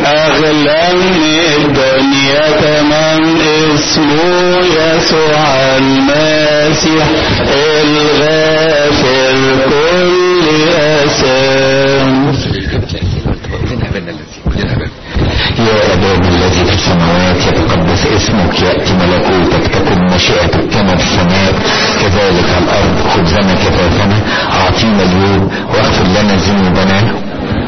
أغلى من الدنيا كمان اسمه يسوع المسيح الغافر كل أسام يا أبانا الذي في السماوات يتقدس اسمك يأتي ملكوتك تكن مشيئتك كما في السماء كذلك على الأرض خبزنا كفافنا أعطينا اليوم واغفر لنا ذنوبنا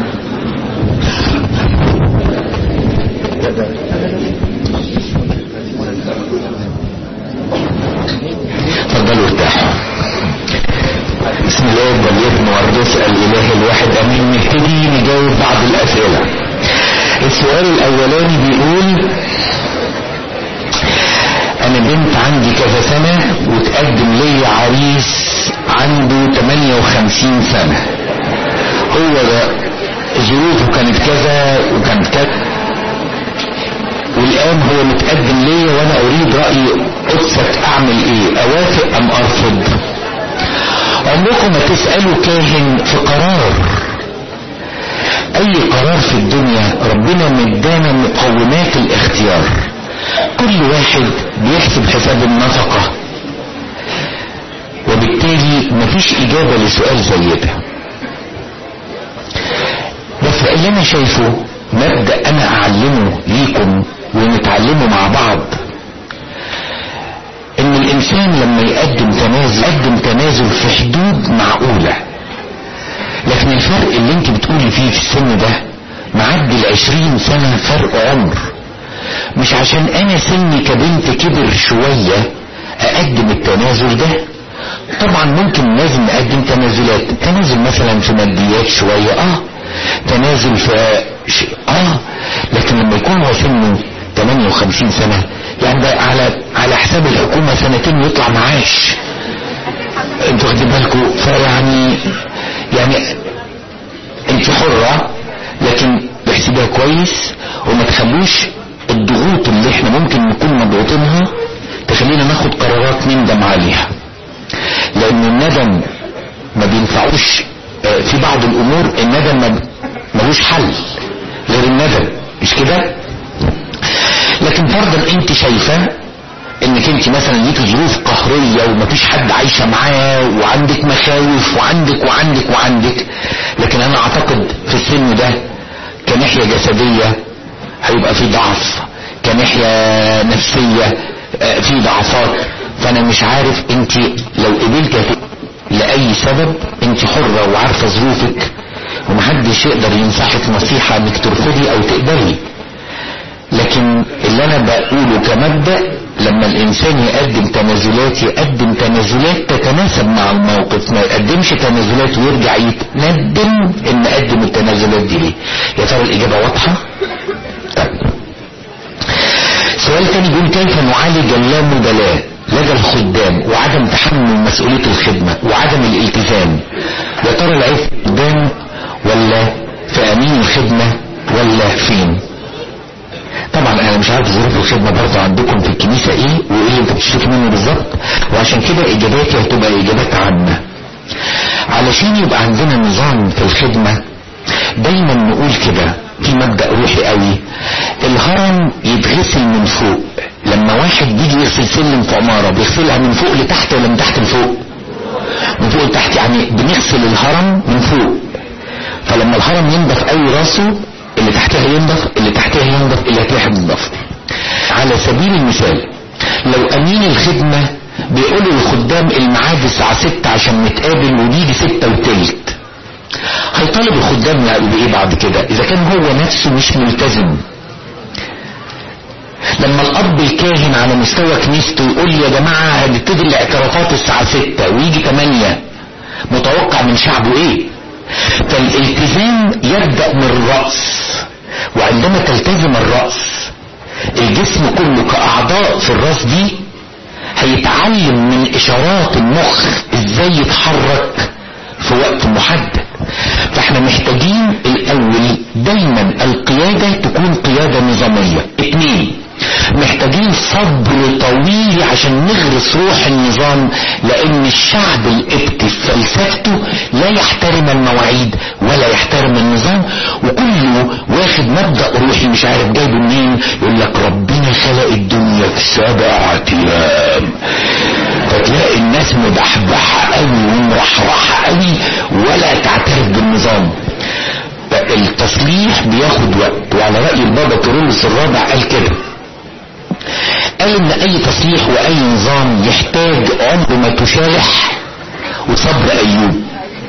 تفضلوا ارتاحوا بسم الله والابن والروح الاله الواحد امين نبتدي نجاوب بعض الاسئله السؤال الاولاني بيقول انا بنت عندي كذا سنة وتقدم لي عريس عنده 58 سنة هو ده ظروفه كانت كذا وكانت كذا والان هو متقدم لي وانا اريد رأي قدسك اعمل ايه اوافق ام ارفض عمركم ما تسألوا كاهن في قرار اي قرار في الدنيا ربنا مدانا مقومات الاختيار كل واحد بيحسب حساب النفقة وبالتالي مفيش اجابة لسؤال زي ده بس اللي انا شايفه مبدأ انا اعلمه ليكم ونتعلمه مع بعض ان الانسان لما يقدم تنازل يقدم تنازل في حدود معقولة لكن الفرق اللي انت بتقولي فيه في السن ده معدي العشرين سنة فرق عمر مش عشان انا سني كبنت كبر شوية اقدم التنازل ده طبعا ممكن لازم نقدم تنازلات تنازل مثلا في ماديات شوية اه تنازل في ش... اه لكن لما يكون هو سنه 58 سنة يعني ده على على حساب الحكومة سنتين يطلع معاش انتوا واخدين بالكم فيعني يعني انت حرة لكن احسبها كويس وما تخلوش الضغوط اللي احنا ممكن نكون مضغوطينها تخلينا ناخد قرارات نندم عليها لان الندم ما بينفعوش اه في بعض الامور الندم ملوش حل غير الندم مش كده لكن فرضا انت شايفة انك انت مثلا ليك ظروف قهرية ومفيش حد عايشة معاه وعندك مخاوف وعندك وعندك وعندك لكن انا اعتقد في السن ده كناحية جسدية هيبقى في ضعف كناحية نفسية في ضعفات فانا مش عارف انت لو قبلت لأي سبب انت حرة وعارفة ظروفك ومحدش يقدر ينصحك نصيحة انك ترفضي او تقبلي لكن اللي انا بقوله كمبدأ لما الانسان يقدم تنازلات يقدم تنازلات تتناسب مع الموقف ما يقدمش تنازلات ويرجع يتندم ان قدم التنازلات دي ليه يا ترى الاجابة واضحة طيب سؤال تاني بيقول كيف نعالج اللامبالاة لدى الخدام وعدم تحمل مسؤولية الخدمة وعدم الالتزام يا ترى العيب قدام ولا في امين الخدمة ولا فين طبعا انا مش عارف ظروف الخدمة برضه عندكم في الكنيسة ايه وايه اللي انت بتشتكي منه بالظبط وعشان كده اجاباتي هتبقى اجابات عامة علشان يبقى عندنا نظام في الخدمة دايما نقول كده في مبدأ روحي قوي الهرم يتغسل من فوق لما واحد بيجي يغسل سلم في عمارة بيغسلها من فوق لتحت ولا من تحت لفوق من فوق لتحت يعني بنغسل الهرم من فوق فلما الهرم ينضف قوي راسه اللي تحتها ينضف اللي تحتها ينضف اللي هتلاقيها بتنضف على سبيل المثال لو امين الخدمة بيقولوا للخدام الميعاد الساعة 6 عشان نتقابل ونيجي 6 وتلت هيطالب الخدام يعملوا بايه بعد كده اذا كان هو نفسه مش ملتزم لما الاب الكاهن على مستوى كنيسته يقول يا جماعة هنبتدي الاعترافات الساعة 6 ويجي 8 متوقع من شعبه ايه فالالتزام يبدأ من الرأس وعندما تلتزم الرأس الجسم كله كأعضاء في الرأس دي هيتعلم من اشارات المخ ازاي يتحرك في وقت محدد فاحنا محتاجين الاول دايما القيادة تكون قيادة نظامية اتنين محتاجين محتاجين صبر طويل عشان نغرس روح النظام لان الشعب القبطي في فلسفته لا يحترم المواعيد ولا يحترم النظام وكله واخد مبدأ روحي مش عارف جايبه منين يقول لك ربنا خلق الدنيا في سبعة ايام فتلاقي الناس مدحبحة قوي ومرحرحة قوي ولا تعترف بالنظام التصليح بياخد وقت وعلى رأي البابا كيرلس الرابع قال كده قال ان اي تصليح واي نظام يحتاج عمر ما تشالح وصبر ايوب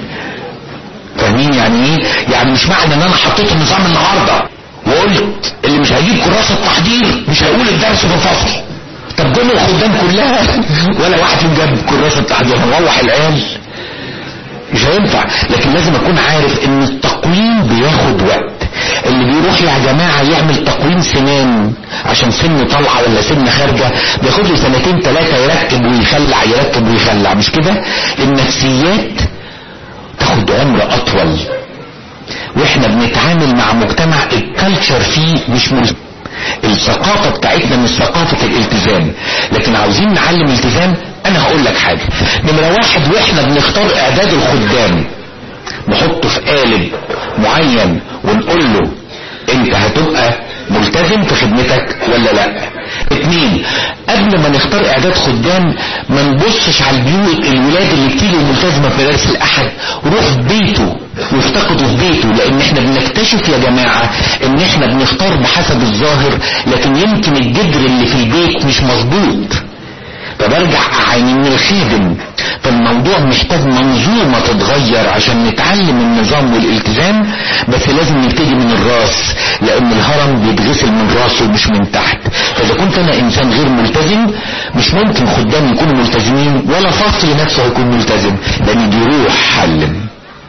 فاهمين يعني ايه يعني مش معنى ان انا حطيت النظام النهارده وقلت اللي مش هيجيب كراسه تحضير مش هيقول الدرس في الفصل طب دول الخدام كلها ولا واحد فيهم جاب كراسه تحضير هنروح العيال مش هينفع لكن لازم اكون عارف ان التقويم بياخد وقت اللي بيروح يا جماعة يعمل تقويم سنان عشان سن طالعة ولا سن خارجة بياخد له سنتين ثلاثة يركب ويخلع يركب ويخلع مش كده النفسيات تاخد عمر اطول واحنا بنتعامل مع مجتمع الكالتشر فيه مش ملزم الثقافة بتاعتنا مش ثقافة الالتزام لكن عاوزين نعلم التزام انا هقول لك حاجة نمرة واحد واحنا بنختار اعداد الخدام نحطه في قالب معين ونقول له انت هتبقى ملتزم في خدمتك ولا لا اتنين قبل ما نختار اعداد خدام ما نبصش على البيوت الولاد اللي بتيجي ملتزمه في مدارس الاحد روح في بيته وافتقده في بيته لان احنا بنكتشف يا جماعه ان احنا بنختار بحسب الظاهر لكن يمكن الجدر اللي في البيت مش مظبوط فبرجع اعاني من الخادم فالموضوع محتاج منظومة تتغير عشان نتعلم النظام والالتزام بس لازم نبتدي من الراس لان الهرم بيتغسل من راسه مش من تحت فاذا كنت انا انسان غير ملتزم مش ممكن خدام يكونوا ملتزمين ولا فصل نفسه هيكون ملتزم لان دي روح حلم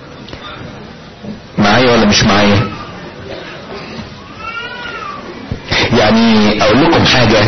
معايا ولا مش معايا يعني اقول لكم حاجة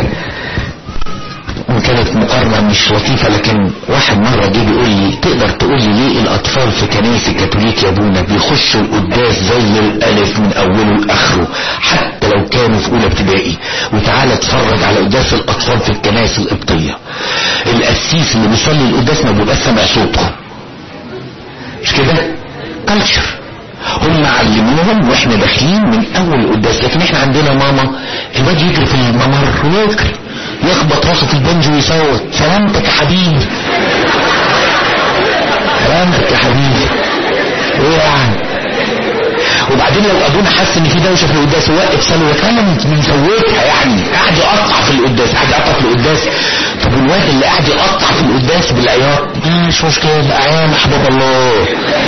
كانت مقارنة مش لطيفة لكن واحد مرة جه بيقول لي تقدر تقول لي ليه الأطفال في كنائس الكاثوليك يا ابونا بيخشوا القداس زي الألف من أوله لآخره حتى لو كانوا في أولى ابتدائي وتعالى اتفرج على قداس الأطفال في الكنائس القبطية القسيس اللي بيصلي القداس ما بيبقاش سامع صوته مش كده؟ كلتشر هم علموهم واحنا داخلين من اول القداس لكن احنا عندنا ماما الواد يجري في الممر ويجري يخبط راسه في البنج ويصوت سلامتك يا حبيبي سلامتك يا حبيبي ايه يعني وبعدين لو ابونا حس ان في دوشه في القداس ووقف صلاه وكان بنفوتها يعني قاعد يقطع في القداس قاعد يقطع في القداس طب الواد اللي قاعد يقطع في القداس بالعياط مش مشكله عيان احباب الله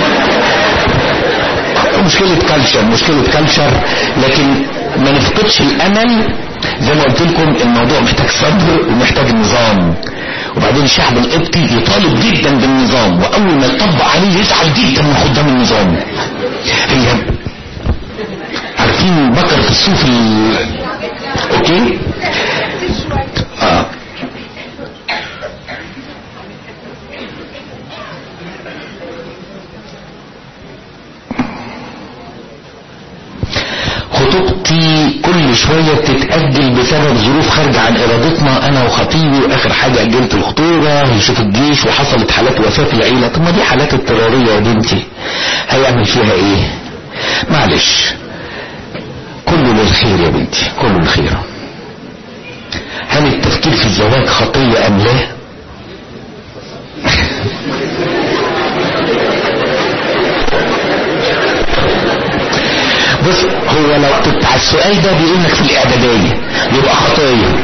مشكلة كلتشر مشكلة كلتشر لكن ما نفقدش الامل زي ما قلت لكم الموضوع محتاج صبر ومحتاج نظام وبعدين الشعب القبطي يطالب جدا بالنظام واول ما يطبق عليه يزعل جدا من خدام النظام هي عارفين بكرة الصوف ال... اوكي اه خطوبتي كل شوية بتتأجل بسبب ظروف خارجة عن إرادتنا أنا وخطيبي وآخر حاجة أجلت الخطوبة يشوف الجيش وحصلت حالات وفاة في العيلة طب ما دي حالات اضطرارية يا بنتي هيعمل فيها إيه؟ معلش كله للخير يا بنتي كله للخير هل التفكير في الزواج خطية أم لا؟ بص هو لو كنت على السؤال ده بيقول لك في الاعداديه يبقى خطيه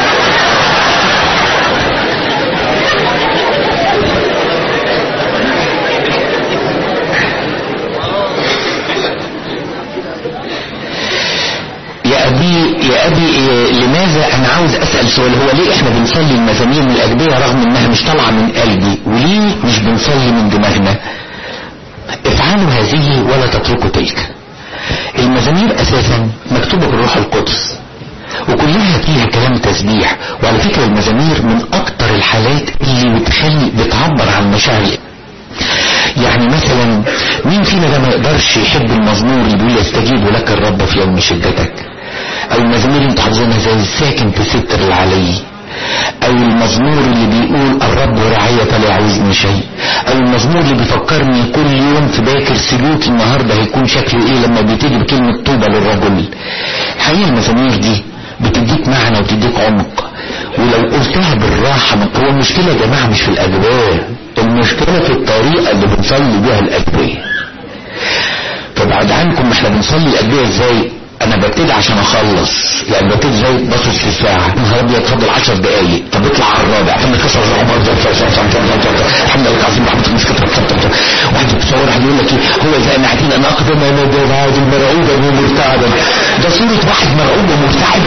يا ابي يا ابي إيه لماذا انا عاوز اسال سؤال هو ليه احنا بنصلي المزامير من الاجبيه رغم انها مش طالعه من قلبي وليه مش بنصلي من دماغنا افعلوا هذه ولا تتركوا تلك المزامير اساسا مكتوبة بالروح القدس وكلها فيها كلام تسبيح وعلى فكرة المزامير من اكتر الحالات اللي بتخلي بتعبر عن مشاعر يعني مثلا مين فينا ده ما يقدرش يحب المزمور اللي بيقول يستجيب لك الرب في يوم شدتك او المزامير انتوا حافظينها زي الساكن في ستر العلي او المزمور اللي بيقول الرب رعاية فلا يعوزني شيء او المزمور اللي بيفكرني كل يوم في باكر سلوك النهارده هيكون شكله ايه لما بيبتدي بكلمة طوبى للرجل الحقيقة المزامير دي بتديك معنى وتديك عمق ولو قلتها بالراحة هو المشكلة يا جماعة مش في الأدوية المشكلة في الطريقة اللي بنصلي بيها الأدوية فبعد عنكم ما احنا بنصلي الأدوية ازاي انا ببتدي عشان اخلص يعني ببتدي زي باصص في الساعة نهار ابيض اتفضل 10 دقايق طب اطلع على الرابع ثم كسر العمر الحمد لله العظيم رحمة مش كتر واحد بتصور واحد يقول لك هو اذا انا قاعدين انا اقدم انا ده مرعوبا ومرتعبا ده صورة واحد مرعوب ومرتعب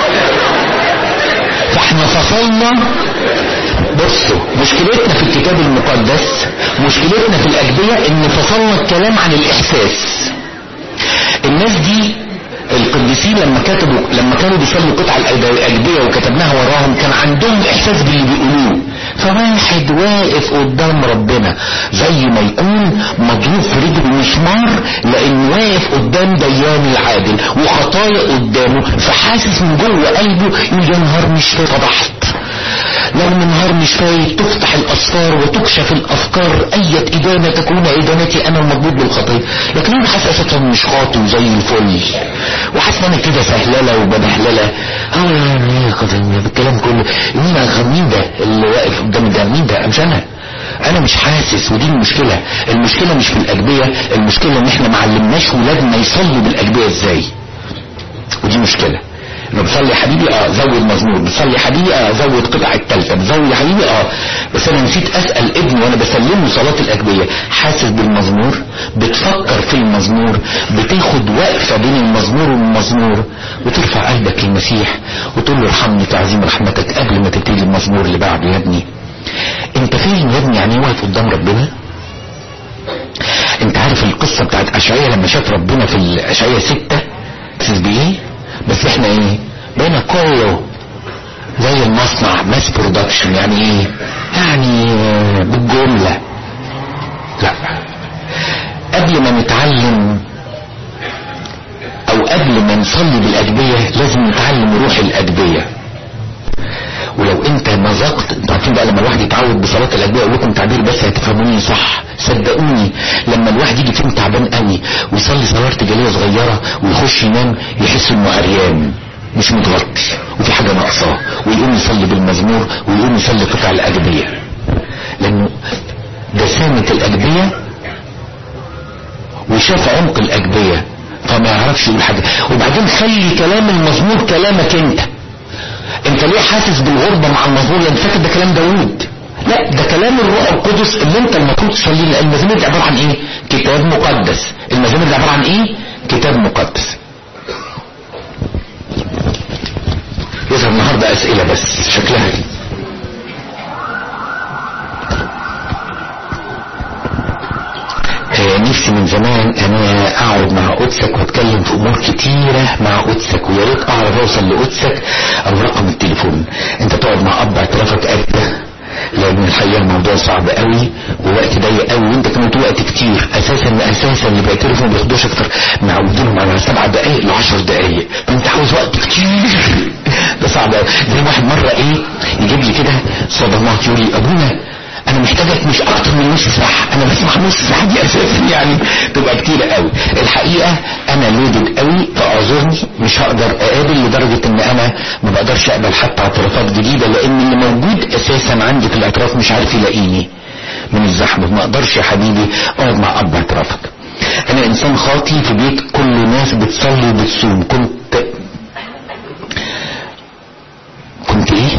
فاحنا فصلنا بصوا مشكلتنا في الكتاب المقدس مشكلتنا في الأجبية ان فصلنا الكلام عن الإحساس الناس دي القديسين لما كتبوا لما كانوا بيصلوا قطع الأجبية وكتبناها وراهم كان عندهم إحساس باللي بيقولوه فواحد واقف قدام ربنا زي ما يكون مضروب في رجله مسمار لأن واقف قدام ديان العادل وخطايا قدامه فحاسس من جوه قلبه يقول يا نهار مش فضحت لو من نهار مش فايت تفتح الأسفار وتكشف الأفكار أية إدانة تكون إدانتي أنا المضبوط بالخطية لكن أنا حاسس أساسا مش خاطي وزي الفل وحاسس أنا كده سهللة وببهللة اه يعني بالكلام كله مين مين ده اللي واقف قدام ده مين ده مش أنا انا مش حاسس ودي المشكلة المشكلة مش في الاجبية المشكلة ان احنا معلمناش ولادنا يصلوا بالاجبية ازاي ودي مشكلة انه بصلي حبيبي اه زود مزمور بصلي حبيبي اه زود قطع التالتة بزود حبيبي اه بس انا نسيت اسأل ابني وانا بسلمه صلاة الاجبية حاسس بالمزمور بتفكر في المزمور بتاخد وقفة بين المزمور والمزمور وترفع قلبك للمسيح وتقول له ارحمني تعظيم رحمتك قبل ما تبتدي المزمور اللي بعده يا ابني انت فاهم يا ابني يعني واقف قدام ربنا انت عارف القصة بتاعت اشعية لما شاف ربنا في الاشعية ستة حاسس بايه بس احنا ايه بقينا كله زي المصنع ماس برودكشن يعني ايه يعني بالجملة لا قبل ما نتعلم او قبل ما نصلي بالاجبية لازم نتعلم روح الاجبية ولو انت مذقت انتوا عارفين بقى لما الواحد يتعود بصلاه الاجبيه اقول لكم تعبير بس هتفهموني صح صدقوني لما الواحد يجي فيهم تعبان قوي ويصلي صلاه ارتجاليه صغيره ويخش ينام يحس انه عريان مش متغطي وفي حاجه ناقصاه ويقوم يصلي بالمزمور ويقوم يصلي قطع الاجبيه لانه دسامه الاجبيه وشاف عمق الاجبيه فما يعرفش يقول حاجه وبعدين خلي كلام المزمور كلامك انت انت ليه حاسس بالغربة مع المزمور لان فاكر ده كلام داوود لا ده كلام الروح القدس اللي انت المفروض تصلي لان المزامير دي عبارة عن ايه كتاب مقدس المزامير دي عبارة عن ايه كتاب مقدس يظهر النهاردة اسئلة بس شكلها دي. نفسي من زمان انا اقعد مع قدسك واتكلم في امور كتيرة مع قدسك ويا ريت اعرف اوصل لقدسك او رقم التليفون انت تقعد مع اب اعترافك قد لان الحقيقه الموضوع صعب قوي ووقت ضيق قوي وانت كمان وقت كتير اساسا اساسا اللي بيعترفوا ما بياخدوش اكتر معودينهم على سبع دقائق ل 10 دقائق فانت عاوز وقت كتير ده صعب قوي زي واحد مره ايه يجيب لي كده صدمات يقول لي ابونا انا محتاجك مش اكتر من نص ساعة انا بسمع نص ساعة دي اساسا يعني تبقى كتيرة قوي الحقيقة انا لودد قوي فاعذرني مش هقدر اقابل لدرجة ان انا ما بقدرش اقبل حتى اعترافات جديدة لان اللي موجود اساسا عندي في الاعتراف مش عارف يلاقيني من الزحمة ما اقدرش يا حبيبي اقعد مع اب اعترافك انا انسان خاطي في بيت كل ناس بتصلي وبتصوم كنت كنت ايه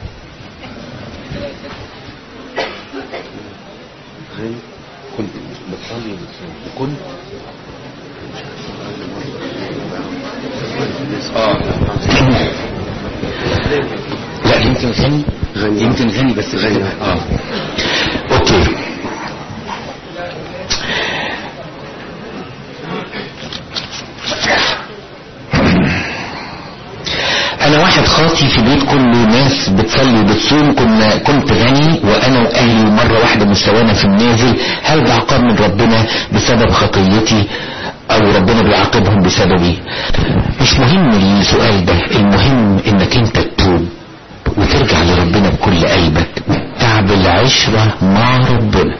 كنت بتصلي وبتصوم كنت اه لا يمكن غني غني. يمكن غني بس غني. اه اوكي انا واحد خاطي في بيت كله ناس بتصلي وبتصوم كنا كنت غني وانا واهلي مره واحده مستوانا في النازل هل ده عقاب من ربنا بسبب خطيتي او ربنا بيعاقبهم بسببي مش مهم السؤال ده المهم انك انت تتوب وترجع لربنا بكل قلبك تعمل عشرة مع ربنا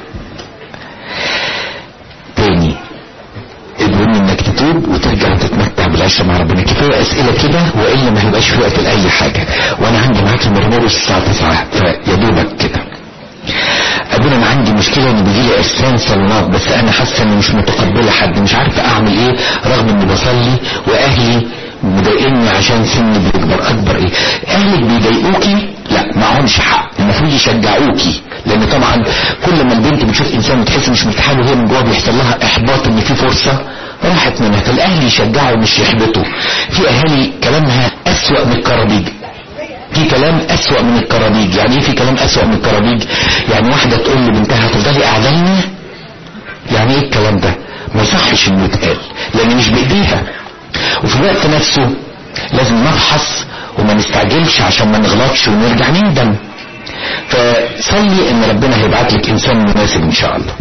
تاني المهم انك تتوب وترجع تتمتع بالعشرة مع ربنا كفاية اسئلة كده والا ما هيبقاش في وقت لاي حاجة وانا عندي معاك المرمور الساعة 9 فيا دوبك كده ابونا انا عندي مشكله ان بيجي لي اسنان صلوات بس انا حاسه اني مش متقبله حد مش عارفه اعمل ايه رغم اني بصلي واهلي مضايقني عشان سني بيكبر اكبر ايه اهلك بيضايقوكي لا معهمش حق المفروض يشجعوكي لان طبعا كل ما البنت بتشوف انسان بتحس مش مرتاحه وهي من جوه بيحصل لها احباط ان في فرصه راحت منها فالاهل يشجعوا مش يحبطوا في اهالي كلامها اسوأ من الكرابيج في كلام اسوأ من الكرابيج يعني ايه في كلام اسوأ من الكرابيج يعني واحدة تقول لبنتها هتفضلي قاعدة لنا يعني ايه الكلام ده ما يصحش انه يتقال لان مش بايديها وفي الوقت نفسه لازم نفحص وما نستعجلش عشان ما نغلطش ونرجع نندم فصلي ان ربنا هيبعت لك انسان مناسب ان شاء الله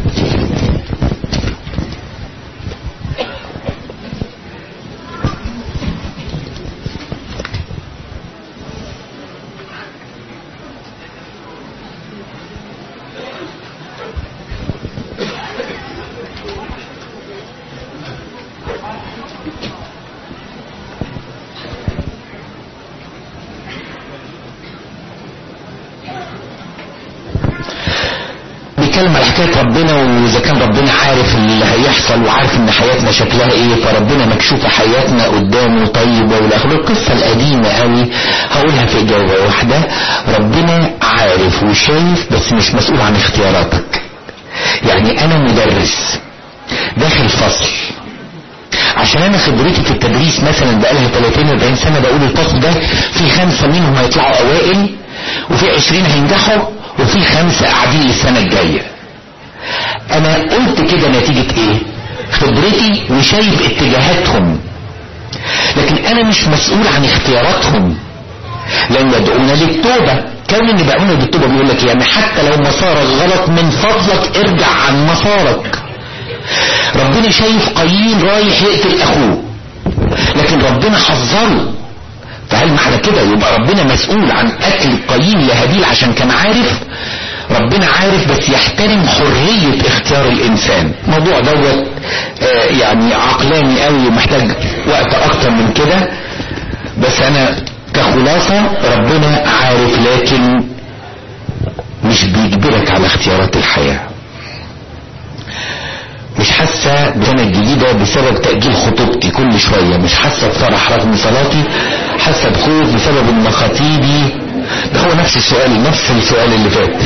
بيتكلم على حكايه ربنا واذا كان ربنا عارف اللي هيحصل وعارف ان حياتنا شكلها ايه فربنا مكشوفه حياتنا قدامه طيبه والاخر القصه القديمه قوي هقولها في اجابه واحده ربنا عارف وشايف بس مش مسؤول عن اختياراتك يعني انا مدرس داخل فصل عشان انا خبرتي في التدريس مثلا بقالها 30 40 سنه بقول الفصل ده في خمسه منهم هيطلعوا اوائل وفي 20 هينجحوا وفي خمسة قاعدين للسنة الجاية انا قلت كده نتيجة ايه خبرتي وشايف اتجاهاتهم لكن انا مش مسؤول عن اختياراتهم لان يدعونا للتوبة كون ان يدعونا للتوبة بيقول لك يعني حتى لو مسارك غلط من فضلك ارجع عن مسارك ربنا شايف قايين رايح يقتل اخوه لكن ربنا حذره فهل معنى كده يبقى ربنا مسؤول عن قتل قايين لهابيل عشان كان عارف ربنا عارف بس يحترم حرية اختيار الانسان موضوع دوت آه يعني عقلاني قوي ومحتاج وقت اكتر من كده بس انا كخلاصة ربنا عارف لكن مش بيجبرك على اختيارات الحياة مش حاسة بسنة جديدة بسبب تأجيل خطوبتي كل شوية مش حاسة بفرح رغم صلاتي حاسة بخوف بسبب ان خطيبي ده هو نفس السؤال نفس السؤال اللي فات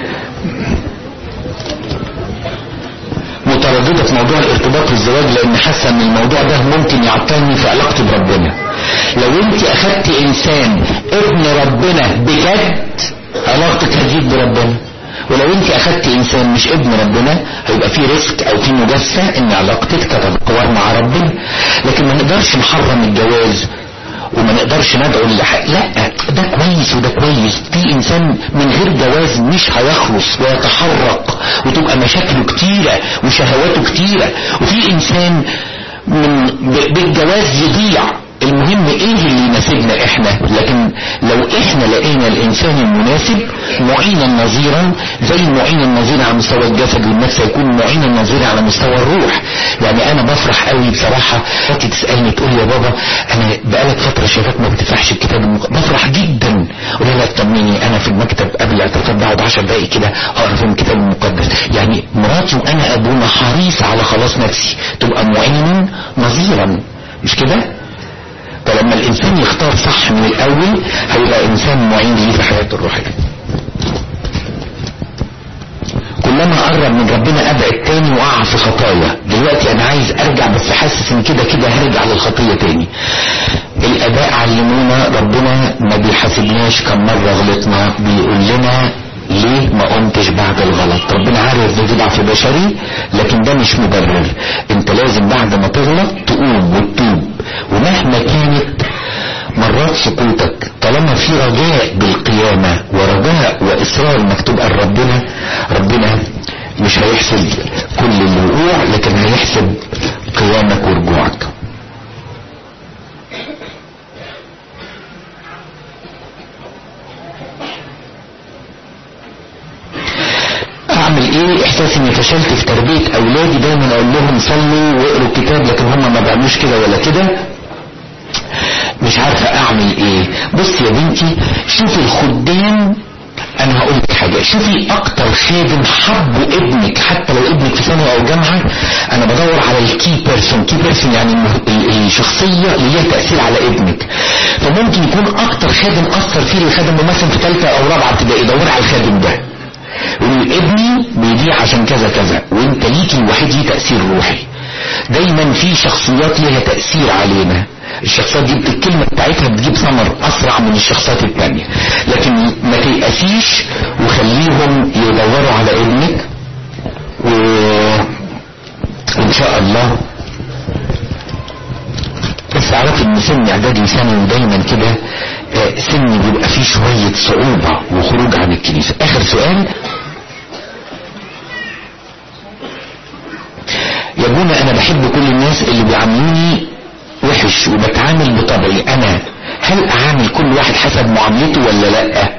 مترددة في موضوع الارتباط والزواج لان حاسة ان الموضوع ده ممكن يعطلني في علاقتي بربنا لو انت اخدت انسان ابن ربنا بجد علاقتك هتزيد بربنا ولو انت اخدت انسان مش ابن ربنا هيبقى في ريسك او في مجازفة ان علاقتك تتطور مع ربنا لكن ما نقدرش نحرم الجواز وما نقدرش ندعو لح... لا ده كويس وده كويس في انسان من غير جواز مش هيخلص ويتحرك وتبقى مشاكله كتيرة وشهواته كتيرة وفي انسان من ب... بالجواز يضيع المهم ايه اللي يناسبنا احنا لكن لو احنا لقينا الانسان المناسب معينا نظيرا زي المعين النظير على مستوى الجسد والنفس يكون معين نظير على مستوى الروح يعني انا بفرح قوي بصراحة وقت تسألني تقول يا بابا انا بقالك فترة شايفاك ما بتفتحش الكتاب المق... بفرح جدا قول لها تطمني انا في المكتب قبل الاعتقاد بقعد 10 دقايق كده اقرا في الكتاب المقدس يعني مراتي وانا ابونا حريص على خلاص نفسي تبقى معينا نظيرا مش كده فلما الانسان يختار صح من الاول هيبقى انسان معين ليه في حياته الروحية كلما قرب من ربنا ابعد تاني واقع في خطايا دلوقتي انا عايز ارجع بس حاسس ان كده كده هرجع للخطية تاني الاباء علمونا ربنا ما بيحاسبناش كم مرة غلطنا بيقول لنا ليه ما قمتش بعد الغلط ربنا عارف ده ضعف بشري لكن ده مش مبرر انت لازم بعد ما تغلط تقوم وتتوب ومهما كانت مرات سقوطك طالما في رجاء بالقيامة ورجاء وإصرار انك تبقى ربنا ربنا مش هيحسب كل الوقوع لكن هيحسب قيامك ورجوعك اعمل ايه احساس اني فشلت في تربية اولادي دايما اقول لهم صلوا واقروا الكتاب لكن هم ما بيعملوش كده ولا كده مش عارفة اعمل ايه بص يا بنتي شوفي الخدام انا هقول لك حاجة شوفي اكتر خادم حبه ابنك حتى لو ابنك في ثانوي او جامعة انا بدور على الكي بيرسون كي بيرسون يعني الم- ال- الشخصية اللي ليها تأثير على ابنك فممكن يكون اكتر خادم اثر فيه اللي خادم مثلا في ثالثة او رابعة ابتدائي دور على الخادم ده يقول ابني بيضيع عشان كذا كذا وانت ليك الوحيد ليه تأثير روحي دايما في شخصيات ليها تأثير علينا الشخصيات دي الكلمة بتاعتها بتجيب ثمر أسرع من الشخصيات التانية لكن ما تيأسيش وخليهم يدوروا على ابنك و... وإن شاء الله بس عرفت ان سن اعدادي ثانوي دايما كده آه، سن بيبقى فيه شوية صعوبة وخروج عن الكنيسة اخر سؤال يا بونا انا بحب كل الناس اللي بيعاملوني وحش وبتعامل بطبعي انا هل اعامل كل واحد حسب معاملته ولا لا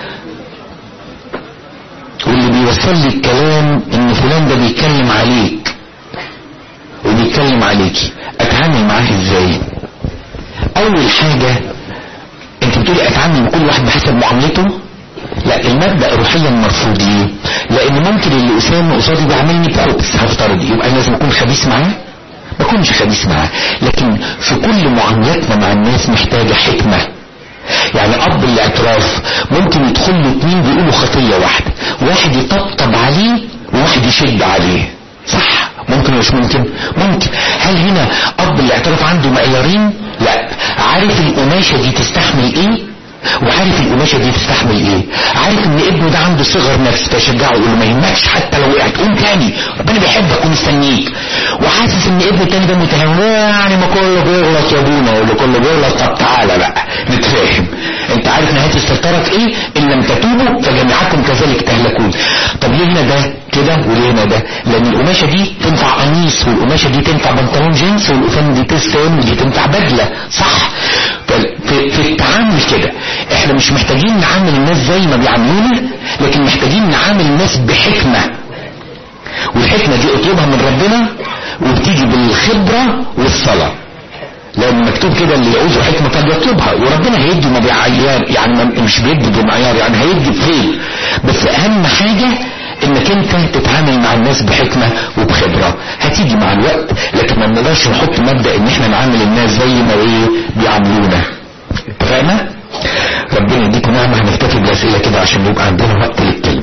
واللي بيوصل لي الكلام ان فلان ده بيتكلم عليك وبيتكلم عليكي اتعامل معاه ازاي اول حاجة انت بتقولي اتعامل مع كل واحد بحسب معاملته لا المبدأ روحيا مرفوض ليه لان ممكن اللي اسامه قصادي بيعاملني بخبث هفترض يبقى أنا لازم اكون خبيث معاه ما اكونش خبيث معاه لكن في كل معاملاتنا مع الناس محتاجة حكمة يعني اب الاعتراف ممكن يدخل له اتنين بيقولوا خطية واحدة واحد يطبطب عليه وواحد يشد عليه صح ممكن مش ممكن ممكن هل هنا اب الاعتراف عنده معيارين لا عارف القماشة دي تستحمل ايه وعارف القماشة دي تستحمل ايه عارف ان ابنه ده عنده صغر نفس فيشجعه يقول له ما يهمكش حتى لو وقعت قوم تاني ربنا بيحبك ومستنيك وحاسس ان ابنه التاني ده متهور يعني ما كله بيغلط يا ابونا يقول له كله بيغلط طب تعالى بقى نتفاهم انت عارف نهايه استهتارك ايه ان لم تتوبوا فجميعكم كذلك تهلكون طب ليه هنا ده كده وليه هنا ده لان القماشه دي تنفع قميص والقماشه دي تنفع بنطلون جينز والقفان دي تستان ودي تنفع بدله صح في, في التعامل كده احنا مش محتاجين نعامل الناس زي ما بيعاملونا لكن محتاجين نعامل الناس بحكمه والحكمه دي اطلبها من ربنا وبتيجي بالخبره والصلاه لان مكتوب كده اللي يعوزه حكمة قد يطلبها وربنا هيدي ما بعيار يعني ما- مش بيدي بمعيار يعني هيدي بخير بس اهم حاجة انك انت تتعامل مع الناس بحكمة وبخبرة هتيجي مع الوقت لكن ما نقدرش نحط مبدأ ان احنا نعامل الناس زي ما ايه بيعاملونا اتفقنا ربنا يديكم نعمة هنكتفي بالاسئلة كده عشان يبقى عندنا وقت للكلمة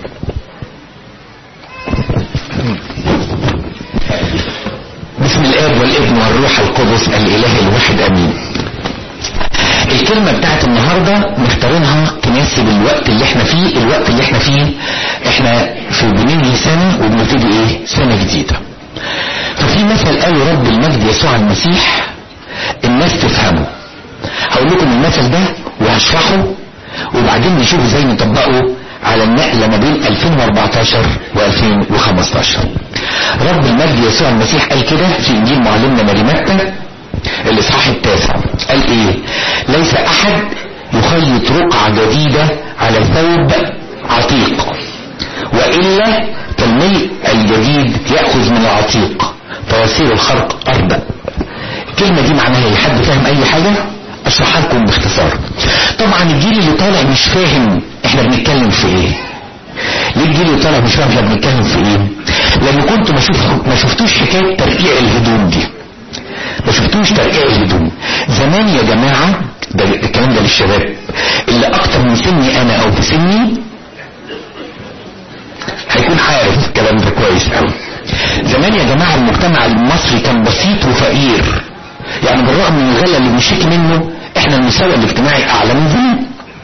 بسم الاب والابن والروح القدس الاله الواحد امين الكلمة بتاعت النهاردة مختارينها تناسب الوقت اللي احنا فيه الوقت اللي احنا فيه احنا في بننهي سنة وبنبتدي ايه سنة جديدة ففي مثل قال رب المجد يسوع المسيح الناس تفهمه هقول لكم المثل ده وهشرحه وبعدين نشوف ازاي نطبقه على النقلة ما بين 2014 و2015 رب المجد يسوع المسيح قال كده في انجيل معلمنا ماري متى الاصحاح التاسع قال ايه ليس احد يخيط رقعة جديدة على ثوب عتيق والا فالملء الجديد يأخذ من العتيق فيصير الخرق اربع الكلمة دي معناها ايه حد فاهم اي حاجة اشرحها لكم باختصار طبعا الجيل اللي طالع مش فاهم احنا بنتكلم في ايه ليه الجيل اللي طالع مش فاهم احنا بنتكلم في ايه لان كنتوا ما شوف ما شفتوش حكايه ترقيع الهدوم دي ما شفتوش ترقيع الهدوم زمان يا جماعه ده الكلام ده للشباب اللي اكتر من سني انا او في سني هيكون عارف الكلام ده كويس قوي زمان يا جماعه المجتمع المصري كان بسيط وفقير يعني بالرغم من الغلا اللي بنشتكي منه احنا المستوى الاجتماعي اعلى من زمان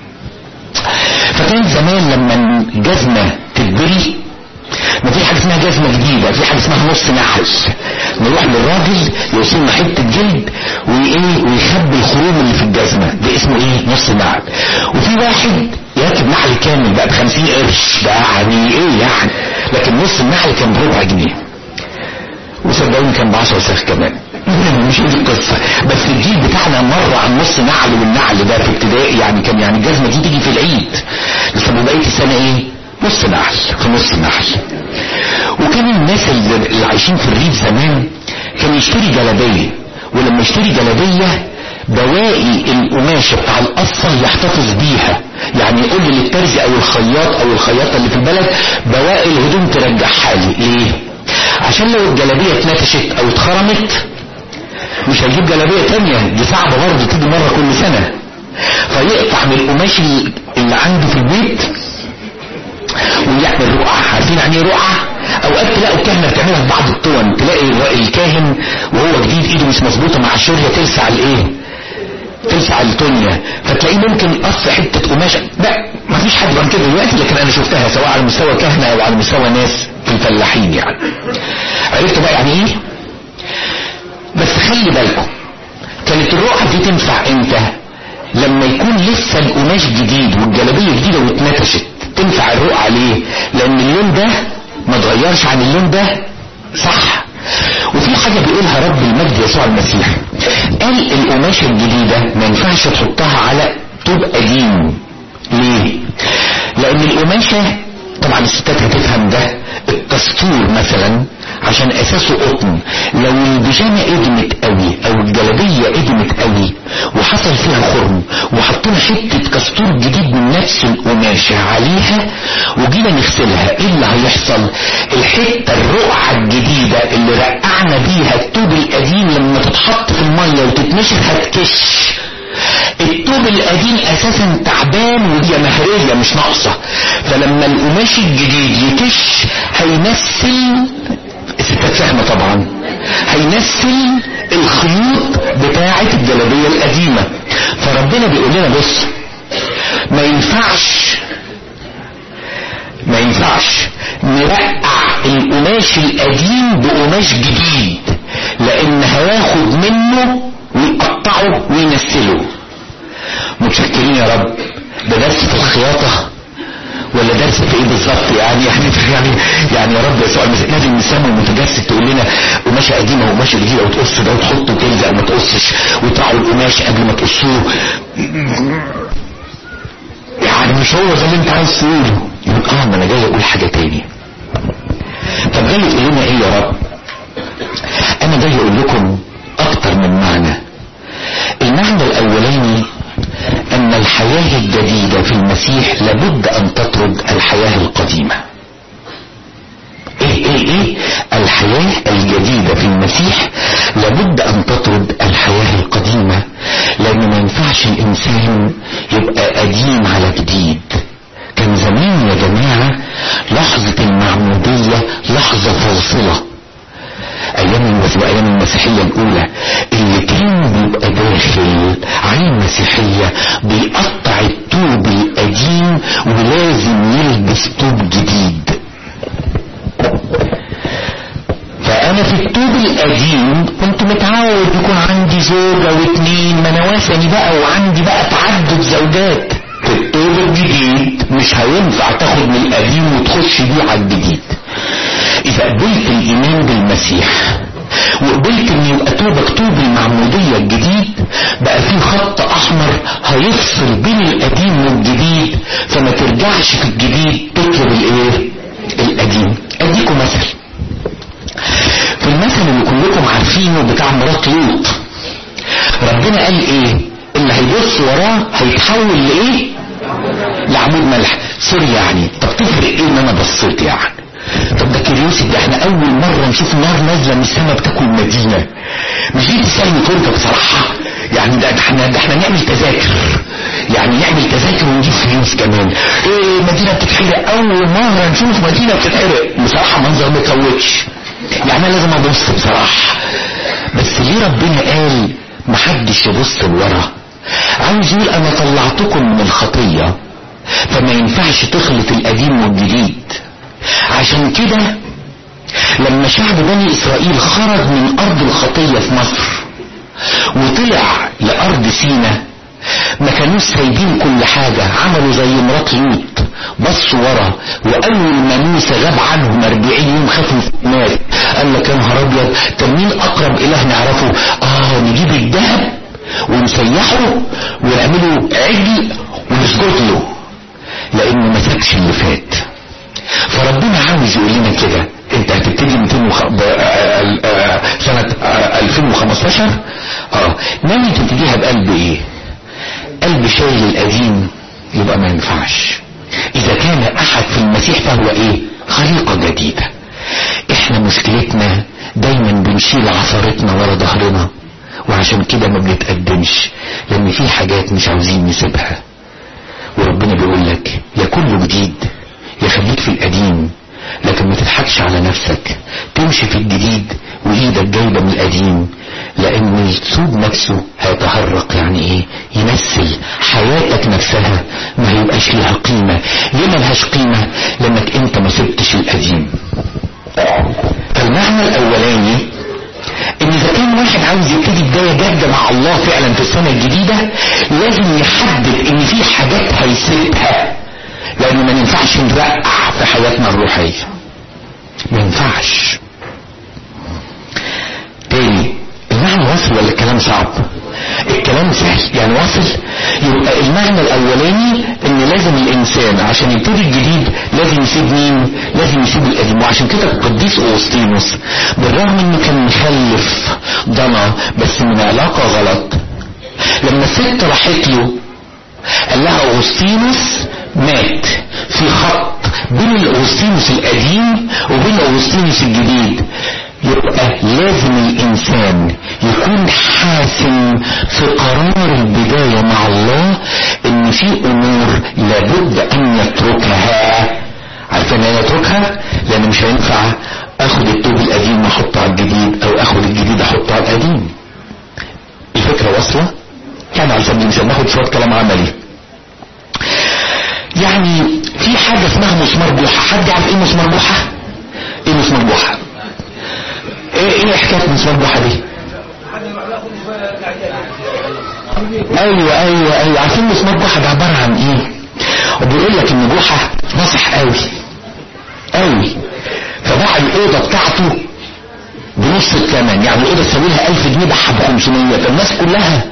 فكان زمان لما الجزمة تتبري ما في حاجة اسمها جزمة جديدة في حاجة اسمها نص نحس نروح للراجل يوصل لنا حتة جلد وايه ويخبي الخروم اللي في الجزمة ده اسمه ايه نص نعل وفي واحد يركب نعل كامل بقى بخمسين قرش ده يعني ايه يعني لكن نص النعل كان بربع جنيه وصدقوني كان بعشر ساخ كمان مش دي القصة بس الجيل بتاعنا مر عن نص نعل والنعل ده في ابتدائي يعني كان يعني الجزمة دي تيجي في العيد طب بقية السنة ايه نص نعل في نص نعل وكان الناس اللي اللي عايشين في الريف زمان كان يشتري جلابية ولما يشتري جلابية بواقي القماشة بتاع القصة يحتفظ بيها يعني يقول للترزي او الخياط او الخياطة اللي في البلد بواقي الهدوم ترجعها لي ليه عشان لو الجلابية اتنتشت او اتخرمت مش هيجيب جلابية تانية دي صعبة برضه تيجي مرة كل سنة فيقطع من القماش اللي عنده في البيت ويعمل رقعة عارفين يعني ايه رقعة اوقات تلاقوا الكهنة بتعملها في بعض الطون تلاقي الكاهن وهو جديد ايده مش مظبوطة مع الشورية تلسع الايه تلسع التونيا فتلاقيه ممكن قص حتة قماشة لا مفيش حد بيعمل كده دلوقتي لكن انا شفتها سواء على مستوى كهنة او على مستوى ناس في الفلاحين يعني عرفت بقى يعني ايه بس خلي بالكم كانت الرقعة دي تنفع امتى لما يكون لسه القماش جديد والجلابية جديدة واتنتشت تنفع الرقعة ليه لان اللون ده ما اتغيرش عن اللون ده صح وفي حاجة بيقولها رب المجد يسوع المسيح قال القماشة الجديدة ما ينفعش تحطها على طوب قديم ليه لان القماشة طبعا الستات هتفهم ده الكستور مثلا عشان اساسه قطن لو البيجامه قدمت قوي او الجلابيه قدمت قوي وحصل فيها خرم وحطينا حته كستور جديد من نفس القماشه عليها وجينا نغسلها ايه اللي هيحصل الحته الرقعه الجديده اللي رقعنا بيها الطوب القديم لما تتحط في الميه وتتنشر هتكش الطوب القديم اساسا تعبان ودي مهرية مش ناقصة فلما القماش الجديد يكش هيمثل الستات فاهمة طبعا هيمثل الخيوط بتاعة الجلابية القديمة فربنا بيقول لنا بص ما ينفعش ما ينفعش نرقع القماش القديم بقماش جديد لان هياخد منه ويقطعه وينسله متشكرين يا رب ده درس في الخياطة ولا درس في ايه بالظبط يعني يعني يعني يعني يا رب يسوع المسيح لازم نسمي المتجسد تقول لنا قماشه قديمه وقماشه جديده وتقص ده وتحط وتلزق ما تقصش وتقطعوا القماش قبل ما تقصوه يعني مش هو زي اللي انت عايز تقوله يقول اه ما انا جاي اقول حاجه تاني طب جاي تقول لنا ايه يا رب انا جاي اقول لكم اكتر من معنى المعنى الاولاني ان الحياة الجديدة في المسيح لابد ان تطرد الحياة القديمة ايه ايه ايه الحياة الجديدة في المسيح لابد ان تطرد الحياة القديمة لان ما ينفعش الانسان يبقى قديم على جديد كان زمان يا جماعة لحظة المعمودية لحظة فاصلة ايام المسيح ايام المسيحية الاولى اللي كان بيبقى داخل على المسيحية بيقطع الطوب القديم ولازم يلبس طوب جديد فانا في الطوب القديم كنت متعود يكون عندي زوجة واتنين ما انا وثني بقى وعندي بقى تعدد زوجات في الطوب الجديد مش هينفع تاخد من القديم وتخش بيه على الجديد اذا قبلت الايمان بالمسيح وقبلت ان يبقى توبك توب المعمودية الجديد بقى في خط احمر هيفصل بين القديم والجديد فما ترجعش في الجديد تطلب الايه القديم اديكم مثل في المثل اللي كلكم عارفينه بتاع مرات لوط ربنا قال ايه اللي هيبص وراه هيتحول لايه لعمود ملح سوري يعني طب تفرق ايه ان انا بصيت يعني طب ده كيريوسي ده احنا اول مرة نشوف نار نازلة من السماء بتاكل مدينة مش دي تسلم فرجة بصراحة يعني ده احنا ده احنا نعمل تذاكر يعني نعمل تذاكر ونجيب فلوس كمان ايه مدينة بتتحرق اول مرة نشوف مدينة بتتحرق بصراحة منظر ما يتوتش يعني انا لازم ابص بصراحة بس ليه ربنا قال محدش يبص لورا عاوز يقول انا طلعتكم من الخطية فما ينفعش تخلط القديم والجديد عشان كده لما شعب بني اسرائيل خرج من ارض الخطية في مصر وطلع لارض سينا ما كانوش سايبين كل حاجة عملوا زي مرات لوط بصوا ورا واول ما موسى غاب عنهم 40 يوم خافوا مات قال لك يا نهار ابيض طب مين اقرب اله نعرفه اه نجيب الذهب ونسيحه ونعمله عجل ونسجد له لانه ما سابش اللي فات فربنا عاوز يقول لنا كده انت هتبتدي 200 وخ... ب... آه، آه، سنة آه، 2015 اه ناوي تبتديها بقلب ايه قلب شايل القديم يبقى ما ينفعش اذا كان احد في المسيح فهو ايه خليقة جديدة احنا مشكلتنا دايما بنشيل عثرتنا ورا ظهرنا وعشان كده ما بنتقدمش لان في حاجات مش عاوزين نسيبها وربنا بيقول لك يا كله جديد يا خليك في القديم لكن ما تضحكش على نفسك تمشي في الجديد وايدك جايبه من القديم لان الثوب نفسه هيتهرق يعني ايه يمثل حياتك نفسها ما هيبقاش ليها قيمه ليه ملهاش قيمه لانك انت ما سبتش القديم فالمعنى الاولاني ان اذا كان واحد عاوز يبتدي بدايه جاده مع الله فعلا في السنه الجديده لازم يحدد ان في حاجات هيسيبها لان ما ينفعش نرقع في حياتنا الروحيه ما ينفعش تاني المعنى واصل ولا الكلام صعب الكلام سهل يعني واصل يبقى المعنى الاولاني ان لازم الانسان عشان يبتدي الجديد لازم يسيب مين لازم يسيب القديم وعشان كده القديس اوسطينوس بالرغم انه كان مخلف ضنا بس من علاقة غلط لما الست راحت له قال لها اوغسطينوس مات في خط بين الاوغسطينوس القديم وبين الاوغسطينوس الجديد يبقى لازم الانسان يكون حاسم في قرار البداية مع الله ان في امور لابد ان يتركها عارفين ان يتركها لان مش هينفع اخد التوب القديم واحطه على الجديد او اخد الجديد احطه على القديم الفكرة واصلة يعني على سبيل المثال ناخد شوية كلام عملي يعني في حاجة اسمها مسمار جحا حد يعرف ايه مسمار جحا ايه مسمار جحا ايه ايه حكاية مسمار جحا دي ايوه ايوه ايوه عارفين مسمار جحا ده عبارة عن ايه وبيقول لك ان جحا نصح قوي قوي فباع الاوضه بتاعته بنص الثمن يعني الاوضه تساوي لها 1000 جنيه باعها ب 500 فالناس كلها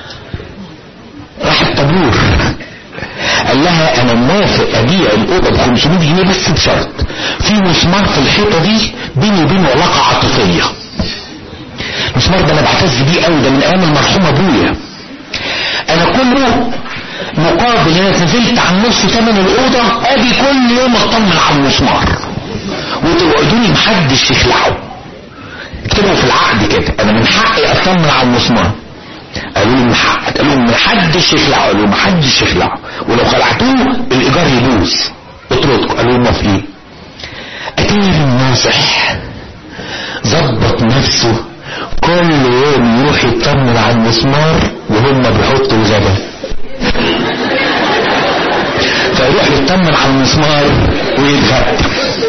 راحت طابور قال لها انا موافق ابيع الاوضه ب 500 جنيه بس بشرط في مسمار في الحيطه دي بيني وبينه علاقه عاطفيه المسمار ده انا بعتز بيه قوي ده من ايام المرحوم ابويا انا كله مقابل انا نزلت عن نص ثمن الاوضه اجي كل يوم اطمن على المسمار وتوعدوني محدش يخلعه اكتبوا في العقد كده انا من حقي اطمن على المسمار قالوا لي من حقك قالوا لي محدش يخلعه قالوا محدش يخلعه ولو خلعتوه الايجار يبوظ اطردكم قالوا لي موافقين اتاري الناصح ظبط نفسه كل يوم يروح يطمن على المسمار وهم بيحطوا الغدا فيروح يطمن على المسمار ويتغدى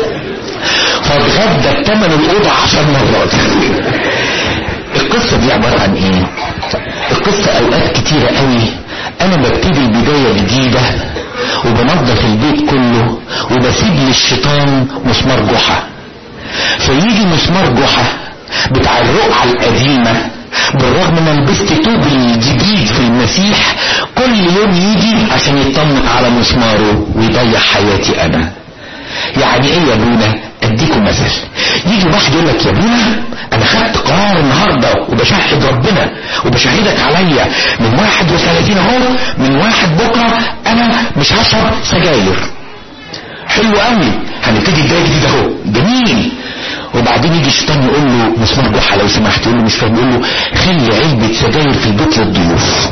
فاتغدى بثمن الاوضه عشر مرات القصه دي عباره عن ايه القصه اوقات كتيره قوي انا ببتدي البدايه جديده وبنظف البيت كله وبسيب للشيطان مسمار جحا فيجي مسمار جحا بتاع الرقعه القديمه بالرغم ان لبست توب الجديد في المسيح كل يوم يجي عشان يطمن على مسماره ويضيع حياتي انا يعني ايه يا ابونا اديكم مثل يجي واحد يقول لك يا ابونا انا خدت قرار النهارده وبشهد ربنا وبشهدك عليا من 31 اهو من واحد بكره انا مش هشرب سجاير حلو قوي هنبتدي بدايه جديده اهو جميل وبعدين يجي الشيطان يقول له مسمار جحا لو سمحت يقول له مش فاهم يقول له خلي علبه سجاير في البيت للضيوف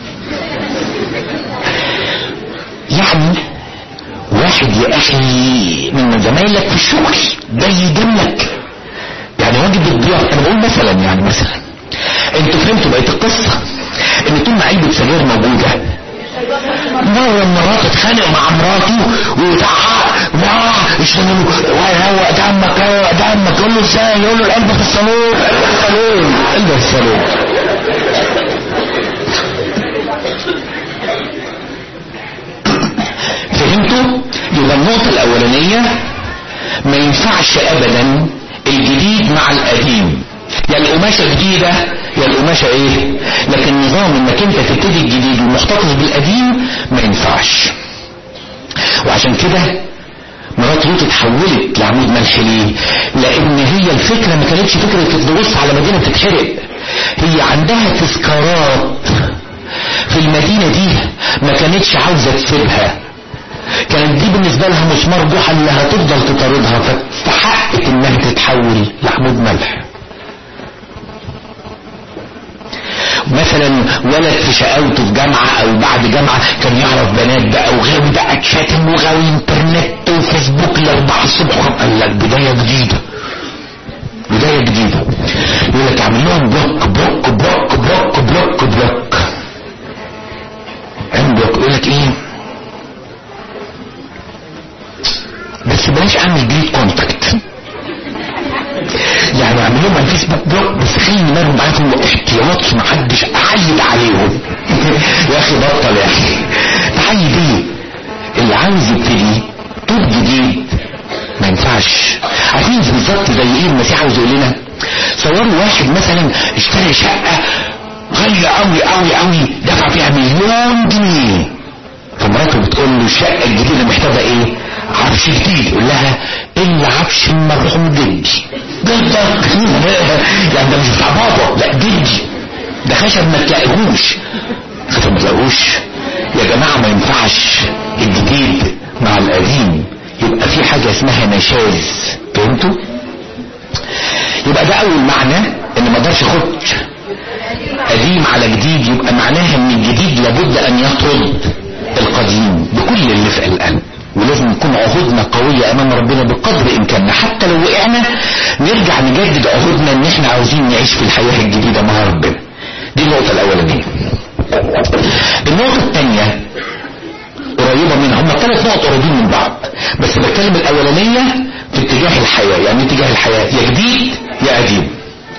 يعني واحد يا اخي من زمايلك في الشغل ده يدلك يعني واجب الضيافه انا بقول مثلا يعني مثلا انتوا فهمتوا بقيه القصه ان طول ما علبه سجاير موجوده مرة مرات اتخانق مع مراته وتعال ما يشتغلوا روق دمك روق دمك يقول له ازاي يقول له القلب في الصالون القلب في الصالون القلب في الصالون فهمتوا النقطة الاولانية ما ينفعش ابدا الجديد مع القديم يا القماشة جديدة يا القماشة ايه لكن نظام انك انت تبتدي الجديد ومحتفظ بالقديم ما ينفعش وعشان كده مرات لوط اتحولت لعمود ملح ليه لان هي الفكرة ما كانتش فكرة تبص على مدينة تتحرق هي عندها تذكارات في المدينة دي ما كانتش عاوزة تسيبها كانت دي بالنسبة لها مسمار جحا اللي هتفضل تطاردها فاستحقت انها تتحول لعمود ملح مثلا ولد في شقاوته في جامعة او بعد جامعة كان يعرف بنات بقى وغاوي بقى تشاتم وغاوي انترنت وفيسبوك لاربعة الصبح قال لك بداية جديدة بداية جديدة يقول لك اعمل لهم بلوك بلوك بلوك بلوك بلوك بلوك عم بلوك يقول لك ايه بس بلاش اعمل جديد كونتاكت يعني اعمل لهم على الفيسبوك بلوك بس خلي دماغهم معاكم احتياط محدش اعيد عليهم يا اخي بطل يا اخي تعيد ايه اللي عاوز يبتدي طول جديد ما ينفعش عارفين بالظبط زي ايه المسيح عاوز يقول لنا صوروا واحد مثلا اشترى شقه غاليه قوي قوي قوي دفع فيها مليون جنيه فمراته بتقول له الشقه الجديده محتاجه ايه عفش جديد يقول لها الا عفش المرحوم جدي جدك يعني ده مش بتاع بابا لا جدي ده خشب ما تلاقيهوش خشب ما تلاقيهوش يا جماعه ما ينفعش الجديد مع القديم يبقى في حاجه اسمها نشاز فهمتوا يبقى ده اول معنى ان ما اقدرش اخد قديم على جديد يبقى معناها ان الجديد لابد ان يطرد القديم بكل اللي في القلب ولازم يكون عهودنا قوية امام ربنا بقدر امكاننا حتى لو وقعنا نرجع نجدد عهودنا ان احنا عاوزين نعيش في الحياة الجديدة مع ربنا دي النقطة الاولانية النقطة الثانية قريبة منها هم ثلاث نقط قريبين من بعض بس بتكلم الاولانية في اتجاه الحياة يعني اتجاه الحياة يا جديد يا قديم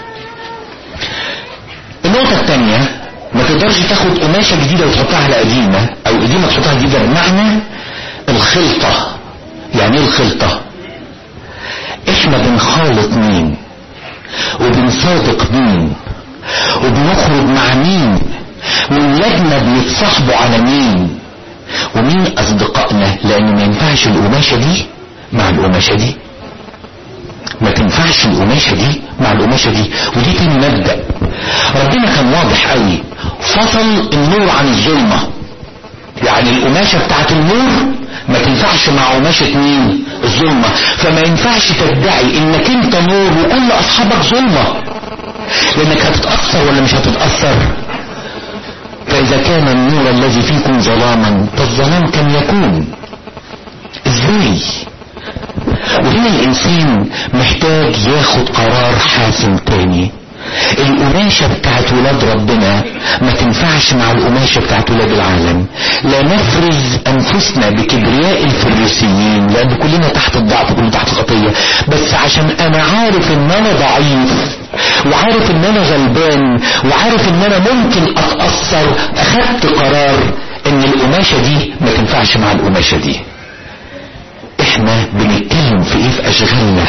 النقطة الثانية ما تقدرش تاخد قماشة جديدة وتحطها على قديمة او قديمة تحطها جديدة بمعنى الخلطة يعني ايه الخلطة احنا بنخالط مين وبنصادق مين وبنخرج مع مين وولادنا بيتصاحبوا على مين ومين اصدقائنا لان ما ينفعش القماشة دي مع القماشة دي ما تنفعش القماشة دي مع القماشة دي ودي تاني مبدأ ربنا كان واضح قوي فصل النور عن الظلمة يعني القماشة بتاعت النور ما تنفعش مع قماشة مين الظلمة فما ينفعش تدعي انك انت نور وكل اصحابك ظلمة لانك هتتأثر ولا مش هتتأثر فاذا كان النور الذي فيكم ظلاما فالظلام كم يكون ازاي وهنا الانسان محتاج ياخد قرار حاسم تاني القماشة بتاعت ولاد ربنا ما تنفعش مع القماشة بتاعت ولاد العالم لا نفرز انفسنا بكبرياء الفريسيين لان كلنا تحت الضعف كلنا تحت الخطية بس عشان انا عارف ان انا ضعيف وعارف ان انا غلبان وعارف ان انا ممكن اتأثر اخدت قرار ان القماشة دي ما تنفعش مع القماشة دي احنا بنتكلم في ايه في اشغالنا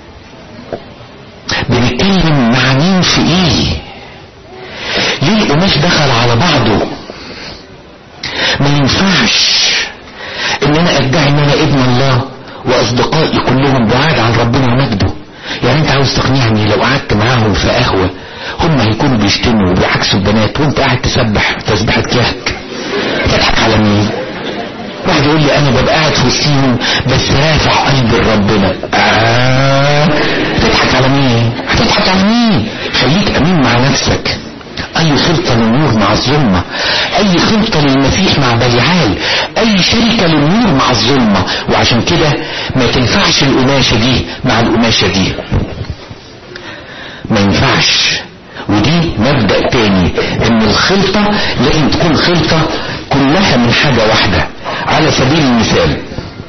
بنتكلم مع مين في ايه ليه القماش دخل على بعضه ما ينفعش ان انا ادعي ان انا ابن الله واصدقائي كلهم بعاد عن ربنا ومجده يعني انت عاوز تقنعني لو قعدت معاهم في قهوة هم هيكونوا بيشتموا وبيعكسوا البنات وانت قاعد تسبح تسبحة كهك تضحك على مين واحد يقول لي انا ببقى قاعد في وسطيهم بس رافع قلبي لربنا آه تضحك على مين هتضحك على مين خليك امين مع نفسك اي خلطة للنور مع الظلمة اي خلطة للمسيح مع بليعال اي شركة للنور مع الظلمة وعشان كده ما تنفعش القماشة دي مع القماشة دي ما ينفعش ودي مبدأ تاني ان الخلطة لازم تكون خلطة كلها من حاجة واحدة على سبيل المثال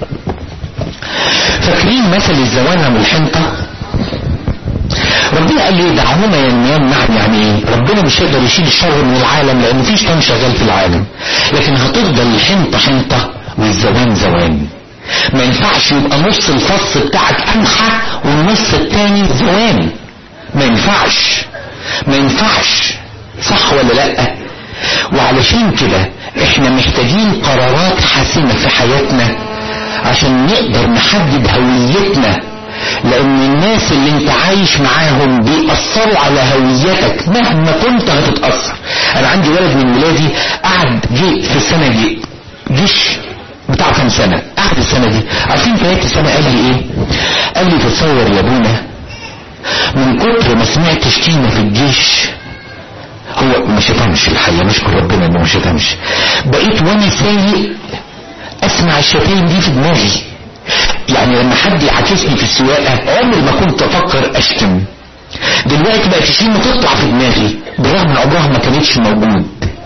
فاكرين مثل الزوانة والحنطة ربنا قال لي دعهما ينميان معا يعني ايه ربنا مش هيقدر يشيل الشر من العالم لان في شيطان شغال في العالم لكن هتفضل الحنطة حنطة والزوان زوان ما ينفعش يبقى نص الفص بتاعك قمحة والنص التاني ذوان ما ينفعش ما ينفعش صح ولا لا وعلشان كده احنا محتاجين قرارات حاسمة في حياتنا عشان نقدر نحدد هويتنا لان الناس اللي انت عايش معاهم بيأثروا على هويتك مهما كنت هتتأثر انا عندي ولد من ولادي قعد جي في السنة دي جيش بتاع كام سنة قعد السنة دي عارفين في نهاية السنة قال لي ايه قال لي تتصور يا ابونا من كتر ما سمعت شتيمة في الجيش هو ما شتمش الحقيقة نشكر ربنا انه ما شتمش بقيت وانا سايق اسمع الشتايم دي في دماغي يعني لما حد يعاكسني في السواقة عمري ما كنت افكر اشتم دلوقتي بقت الشتيمة تطلع في دماغي برغم ان عمرها ما كانتش موجود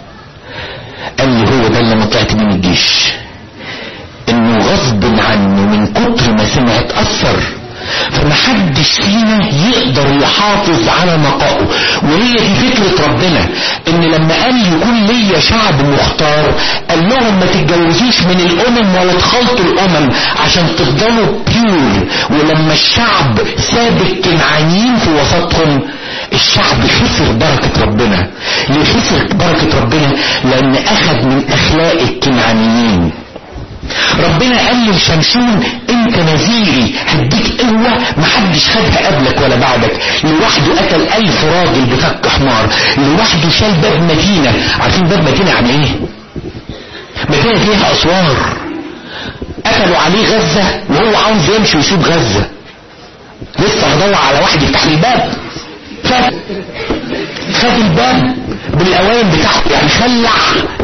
قال لي هو ده اللي انا طلعت من الجيش انه غصب عنه من كتر ما سمع اتأثر فمحدش فينا يقدر يحافظ على نقائه وهي دي فكرة ربنا ان لما قال يكون ليا شعب مختار قال لهم ما تتجوزوش من الامم ولا تخلطوا الامم عشان تفضلوا بيور ولما الشعب ساب الكنعانيين في وسطهم الشعب خسر بركة ربنا ليه خسر بركة ربنا لان اخذ من اخلاق الكنعانيين ربنا قال لشمشون انت نذيري هديك قوة محدش خدها قبلك ولا بعدك لوحده قتل الف راجل بفك حمار لوحده شال باب مدينة عارفين باب مدينة يعني ايه مدينة فيها اسوار قتلوا عليه غزة وهو عاوز يمشي ويسيب غزة لسه هدور على واحد يفتح لي الباب خد خد الباب بالاوان بتاعته يعني خلع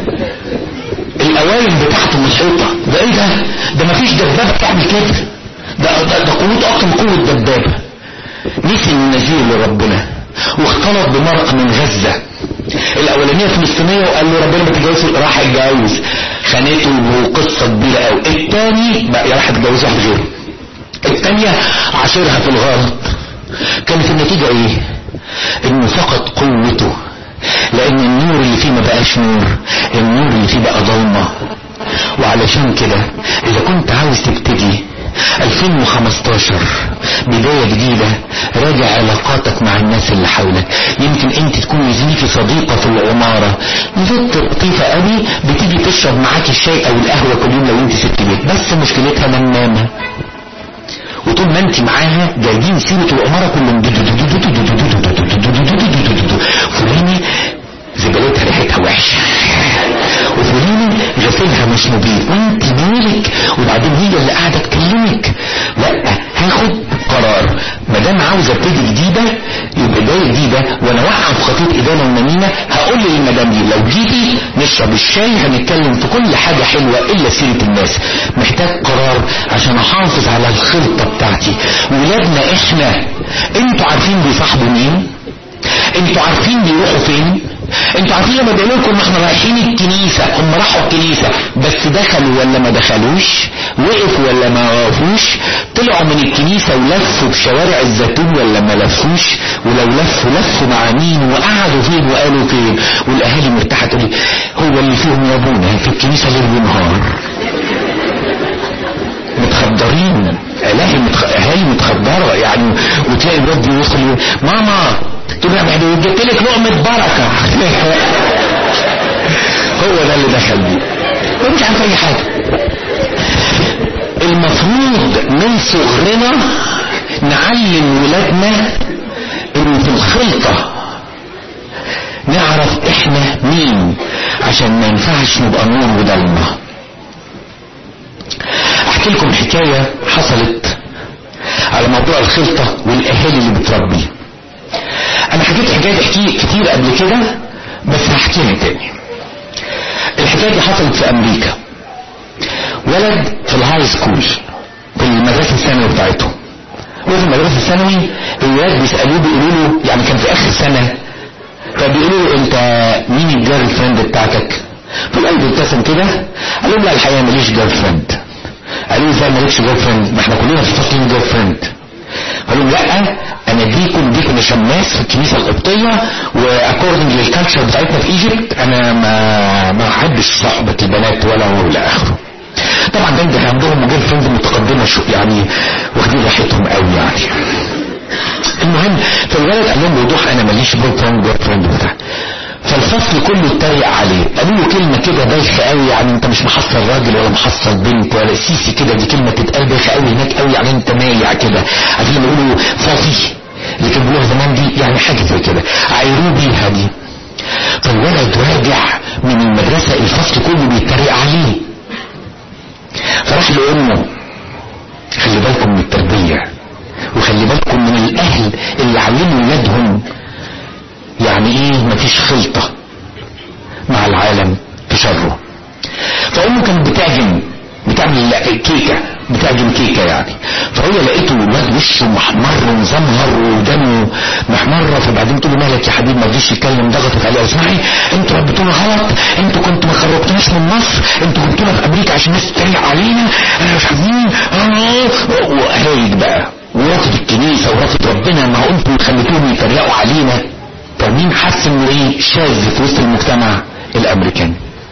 الاوائل بتاعته محيطه ده ايه ده ده مفيش دبابه تعمل كده ده ده, ده قوه اكتر من قوه دبابه نسي النذير لربنا واختلط بمرأة من غزة الاولانية فلسطينية وقال له ربنا ما تتجوزش راح اتجوز خانته وقصة كبيرة قوي التاني بقى راح اتجوز واحد غيره التانية عاشرها في الغلط كانت النتيجة ايه انه فقد قوته لان النور اللي فيه ما بقاش نور النور اللي فيه بقى ضلمة وعلشان كده اذا كنت عاوز تبتدي 2015 بداية جديدة راجع علاقاتك مع الناس اللي حولك يمكن انت تكون زميلتي صديقة في العمارة ست لطيفة قوي بتيجي تشرب معاك الشاي او القهوة كل يوم لو انت ست بيت بس مشكلتها نمامة وطول ما انت معاها جايبين سيرة العمارة كلهم فلانة زبالتها ريحتها وحشة وفلانة غسلها مش نظيف وانت مالك وبعدين هي اللي قاعدة تكلمك لا هاخد قرار ما دام عاوزة ابتدي جديدة يبقى بداية جديدة وانا واقعة في خطيط ادانة ومنينة هقول للمدام دي لو جيتي نشرب الشاي هنتكلم في كل حاجة حلوة الا سيرة الناس محتاج قرار عشان احافظ على الخلطة بتاعتي ولادنا احنا انتوا عارفين بيصاحبوا مين انتوا عارفين بيروحوا فين انتوا عارفين لما بيقولوا لكم احنا رايحين الكنيسة هم راحوا الكنيسة بس دخلوا ولا ما دخلوش وقفوا ولا ما وقفوش طلعوا من الكنيسة ولفوا بشوارع الزيتون ولا ما لفوش ولو لفوا لفوا مع مين وقعدوا فين وقالوا فين والاهالي مرتاحة تقول لي هو اللي فيهم يا ابونا في الكنيسة ليل ونهار متخدرين الاهي متخ... اهالي متخدره يعني وتلاقي الواد يدخل ماما تقول له بعد جبت لك لقمه بركه هو ده اللي دخل بيه هو مش عارف اي حاجه المفروض من صغرنا نعلم ولادنا ان في الخلطه نعرف احنا مين عشان ما ينفعش نبقى نور وضلمه احكي لكم حكاية حصلت على موضوع الخلطة والاهالي اللي بتربي انا حكيت حكاية احكي كتير قبل كده بس هحكيها تاني الحكاية دي حصلت في امريكا ولد في الهاي سكول في المدرسة الثانوي بتاعتهم وفي المدرسة الثانوي الولاد بيسألوه بيقولوا له يعني كان في اخر سنة فبيقولوا له انت مين الجيرل فريند بتاعتك فالقلب ابتسم كده قال لهم لا الحقيقة ماليش جيرل فريند قالوا ازاي مالكش جيرل فريند ما احنا كلنا في فصل جيرل فريند قالوا لا انا ديكم ديكم شماس في الكنيسه القبطيه واكوردنج للكالتشر بتاعتنا في ايجيبت انا ما ما احبش صحبه البنات ولا ولا اخره طبعا ده ده عندهم جير فريند متقدمه شو يعني واخدين راحتهم قوي يعني المهم فالولد قال لهم بوضوح انا ماليش بوي فريند جير فريند بتاع فالفصل كله اتريق عليه قالوا له كلمه كده بايخه قوي يعني انت مش محصل راجل ولا محصل بنت ولا سيسي كده دي كلمه تتقال بايخه قوي هناك قوي يعني انت مايع كده عارفين لما يقولوا فاضي اللي كانوا بيقولوها زمان دي يعني حاجه زي كده عايروه بيها دي فالولد راجع من المدرسه الفصل كله بيتريق عليه فراح لامه خلي بالكم من التربيه وخلي بالكم من الاهل اللي علموا ولادهم يعني ايه مفيش خلطة مع العالم في شره فامه كانت بتعجن بتعمل كيكة بتعجن كيكة يعني فهي لقيته الواد وشه محمر ومزمهر ودمه محمرة فبعدين تقول له مالك يا حبيبي ما رضيش يتكلم ضغطت عليه اسمعي انتوا ربيتونا غلط انتوا كنتوا ما خرجتوناش من مصر انتوا كنتونا في امريكا عشان الناس تتريق علينا انا مش عارفين وهايج بقى ورافض الكنيسة ورافض ربنا ما هو انتوا خليتوهم يتريقوا علينا طب مين حس انه ايه شاذ في وسط المجتمع الامريكاني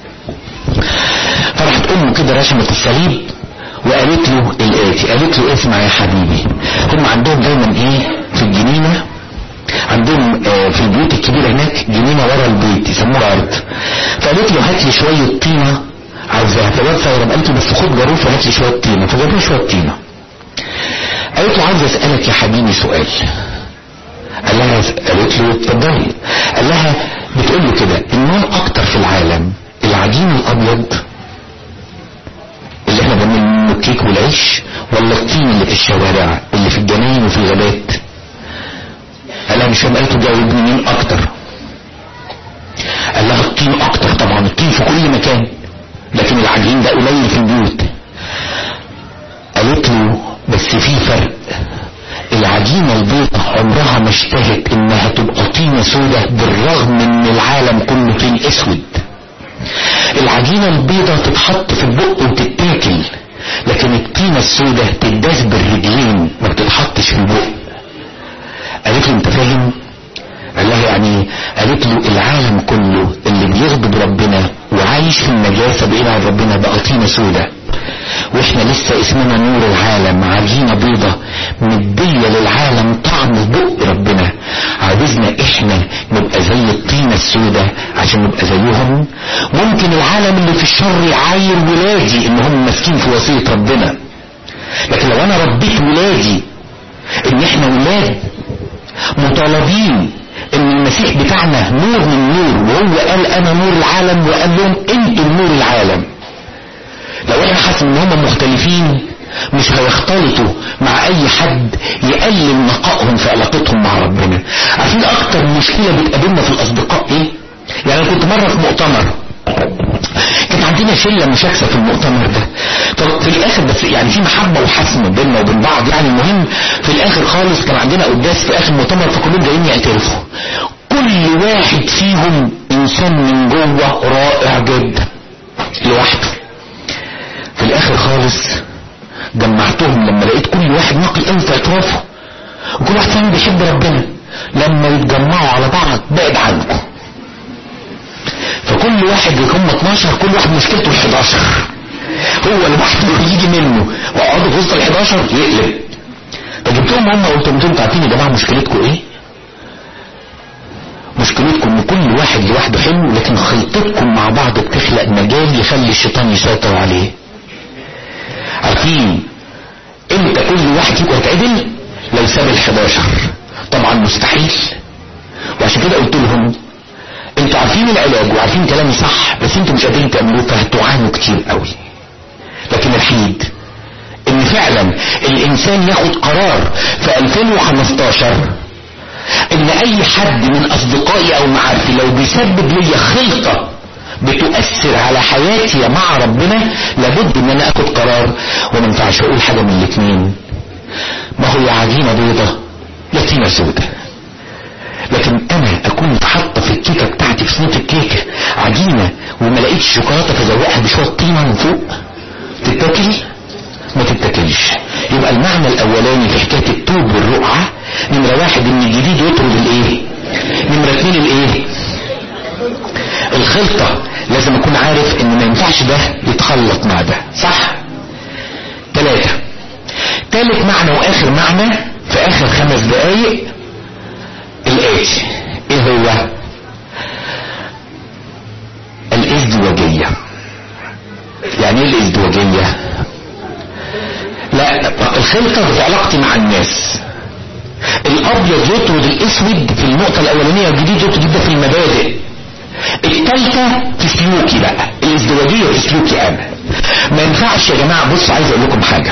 فراحت امه كده رسمت الصليب وقالت له الاتي قالت له اسمع يا حبيبي هم عندهم دايما ايه في الجنينه عندهم آه في البيوت الكبيره هناك جنينه ورا البيت يسموها ارض فقالت له هات لي شويه طينه عاوزاها فالواد صغير قالت له بس خد جاروف وهات لي شويه طينه فجاب له شويه طينه قالت له عاوز اسالك يا حبيبي سؤال قال لها قالت له اتفضلي قال لها بتقول له كده النوم اكتر في العالم العجين الابيض اللي احنا بنعمل منه الكيك والعيش ولا الطين اللي في الشوارع اللي في الجناين وفي الغابات قال لها مش فاهم قالت له جاوبني مين اكتر قال لها الطين اكتر طبعا الطين في كل مكان لكن العجين ده قليل في البيوت قالت له بس في فرق العجينة البيضاء عمرها ما اشتهت انها تبقى طينة سودة بالرغم ان العالم كله طين اسود العجينة البيضاء تتحط في البق وتتاكل لكن الطينة السودة تداس بالرجلين ما بتتحطش في البق قالت له انت فاهم قال لها يعني قالت له العالم كله اللي بيغضب ربنا وعايش في النجاسة بعيد عن ربنا بقى طينة سودة واحنا لسه اسمنا نور العالم عجينة بيضة مدية للعالم طعم بق ربنا عاوزنا احنا نبقى زي الطينة السوداء عشان نبقى زيهم ممكن العالم اللي في الشر يعاير ولادي ان هم ماسكين في وصية ربنا لكن لو انا ربيت ولادي ان احنا ولاد مطالبين ان المسيح بتاعنا نور من نور وهو قال انا نور العالم وقال لهم انتم نور العالم لو احنا حاسس ان هم مختلفين مش هيختلطوا مع اي حد يقلل نقائهم في علاقتهم مع ربنا عارفين اكتر مشكله بتقابلنا في الاصدقاء ايه يعني انا كنت مره في مؤتمر كانت عندنا شله مشاكسه في المؤتمر ده طب في الاخر بس يعني في محبه وحسم بيننا وبين بعض يعني المهم في الاخر خالص كان عندنا قداس في اخر المؤتمر فكلهم جايين يعترفوا كل واحد فيهم انسان من جوه رائع جدا لوحده في الاخر خالص جمعتهم لما لقيت كل واحد نقي قوي في اعترافه وكل واحد فيهم بيحب ربنا لما يتجمعوا على بعض بعد عنكم فكل واحد هم 12 كل واحد مشكلته ال 11 هو لوحده يجي منه واقعدوا في وسط ال 11 يقلب فجبتهم هم قلت لهم انتوا عارفين يا جماعه مشكلتكم ايه؟ مشكلتكم ان كل واحد لوحده حلو لكن خلطتكم مع بعض بتخلق مجال يخلي الشيطان يسيطر عليه عارفين امتى كل واحد فيكم هيتعدل لو ساب ال 11 طبعا مستحيل وعشان كده قلت لهم انتوا عارفين العلاج وعارفين كلامي صح بس انتوا مش قادرين تعملوه فهتعانوا كتير قوي لكن الحيد ان فعلا الانسان ياخد قرار في 2015 ان اي حد من اصدقائي او معارفي لو بيسبب لي خلطة بتؤثر على حياتي مع ربنا لابد ان انا اخد قرار وما ينفعش اقول حاجة من الاثنين ما هو يا عجينة بيضة يا طينة سودة لكن انا اكون حاطه في الكيكه بتاعتي في صينيه الكيكه عجينه وما لقيتش شوكولاته فزوقها بشويه طينه من فوق تتاكل ما تتاكلش يبقى المعنى الاولاني في حكايه التوب والرقعه نمره واحد ان الجديد يطرد الايه نمره اتنين الايه الخلطه لازم اكون عارف ان ما ينفعش ده يتخلط مع ده صح ثالث معنى واخر معنى في اخر خمس دقايق الاتي ايه هو الازدواجية يعني ايه الازدواجية لا الخلطة في علاقتي مع الناس الابيض يطرد الاسود في النقطة الاولانية الجديد يطرد ده في المبادئ التالتة في سلوكي بقى الازدواجية في سلوكي انا ما ينفعش يا جماعة بصوا عايز اقول لكم حاجة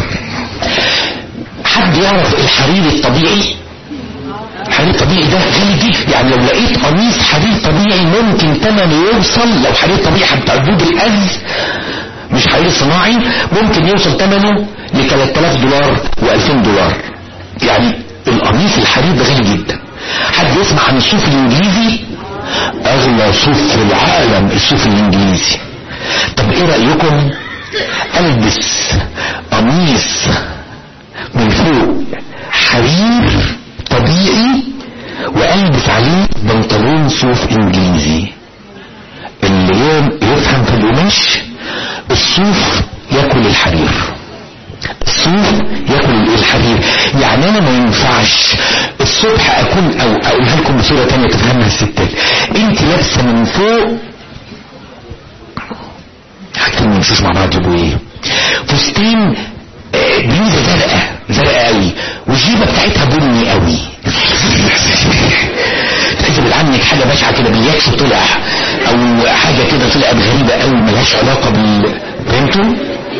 حد يعرف الحرير الطبيعي الحرير الطبيعي ده غالي جدا يعني لو لقيت قميص حرير طبيعي ممكن ثمنه يوصل لو حرير طبيعي بتاع عبود الأز مش حرير صناعي ممكن يوصل ثمنه ل 3000 دولار و2000 دولار يعني القميص الحرير ده غالي جدا حد يسمع عن الصوف الانجليزي اغلى صوف في العالم الصوف الانجليزي طب ايه رأيكم البس قميص من فوق حرير طبيعي والبس عليه بنطلون صوف انجليزي اللي يوم يفهم في القماش الصوف ياكل الحرير الصوف ياكل الحرير يعني انا ما ينفعش الصبح اكون او اقولها لكم بصوره تانية تفهمها الستات انت لابسه من فوق حاجتين ما يمشوش مع بعض يبقوا ايه فستين آه، بلوزه زرقاء زرقاء قوي والجيبه بتاعتها بني قوي تحسب عنك حاجه بشعه كده باليكس طلع او حاجه كده طلعت غريبه قوي ملهاش علاقه بال فهمتوا؟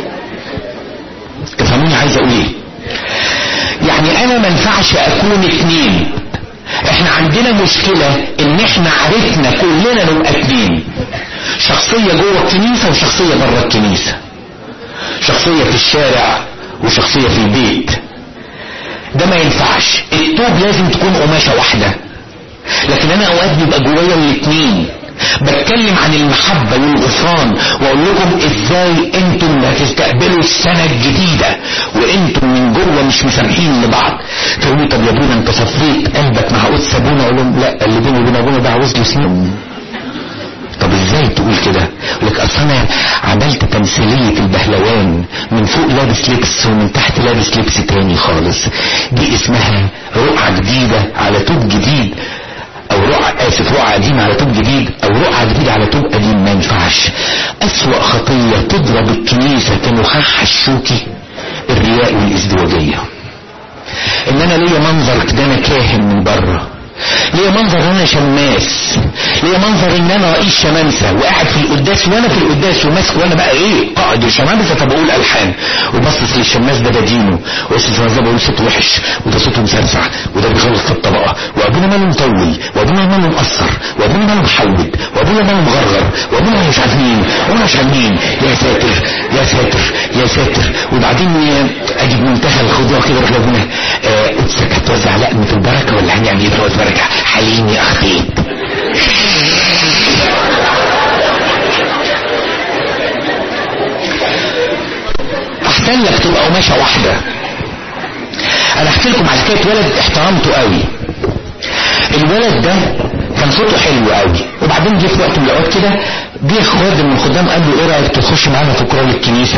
تفهموني عايز اقول ايه؟ يعني انا ما ينفعش اكون اتنين احنا عندنا مشكلة ان احنا عرفنا كلنا نبقى اتنين شخصية جوه الكنيسة وشخصية بره الكنيسة شخصية في الشارع وشخصية في البيت ده ما ينفعش التوب لازم تكون قماشة واحدة لكن انا اوقات بيبقى جوايا الاتنين بتكلم عن المحبة والغفران واقول لكم ازاي انتم هتستقبلوا السنة الجديدة وانتم من جوه مش مسامحين لبعض تقولوا طب يا ابونا انت صفيت قلبك مع قدس ابونا اقول لهم لا اللي بيني وبين ابونا ده عاوز له سنين طب ازاي تقول كده يقول لك اصل انا عملت تمثيلية البهلوان من فوق لابس لبس ومن تحت لابس لبس تاني خالص دي اسمها رقعة جديدة على توب جديد او رقعة اسف رقعة قديمة على توب جديد او رقعة جديدة على توب قديم ما ينفعش اسوأ خطية تضرب الكنيسة كنخاع الشوكي الرياء والازدواجية ان انا ليا منظر كده انا كاهن من بره ليا منظر ان انا شماس ليا منظر ان انا رئيس شمامسه وقاعد في القداس وانا في القداس وماسك وانا بقى ايه قائد الشمامسه طب اقول الحان وبصص للشماس ده بدينه وبصص للشماس ده بقول صوته وحش وده صوته مسرسع وده بيخلص في الطبقه وابونا ماله مطول وابونا ماله مقصر وابونا ماله محود وابونا ماله مغرغر وابونا مش عارف مين وابونا مش عارف مين يا ساتر يا ساتر يا ساتر وبعدين اجيب منتهى الخضوع كده اروح لابونا آه، قدسك هتوزع لقمه البركه ولا هنعمل ايه في البركه حليمي اخطيت احسن لك تبقى قماشه واحده انا احكي لكم على حكايه ولد احترمته قوي الولد ده كان صوته حلو قوي وبعدين جه في وقت من الاوقات كده جه خادم من الخدام قال له ايه رايك تخش معانا في كورال الكنيسه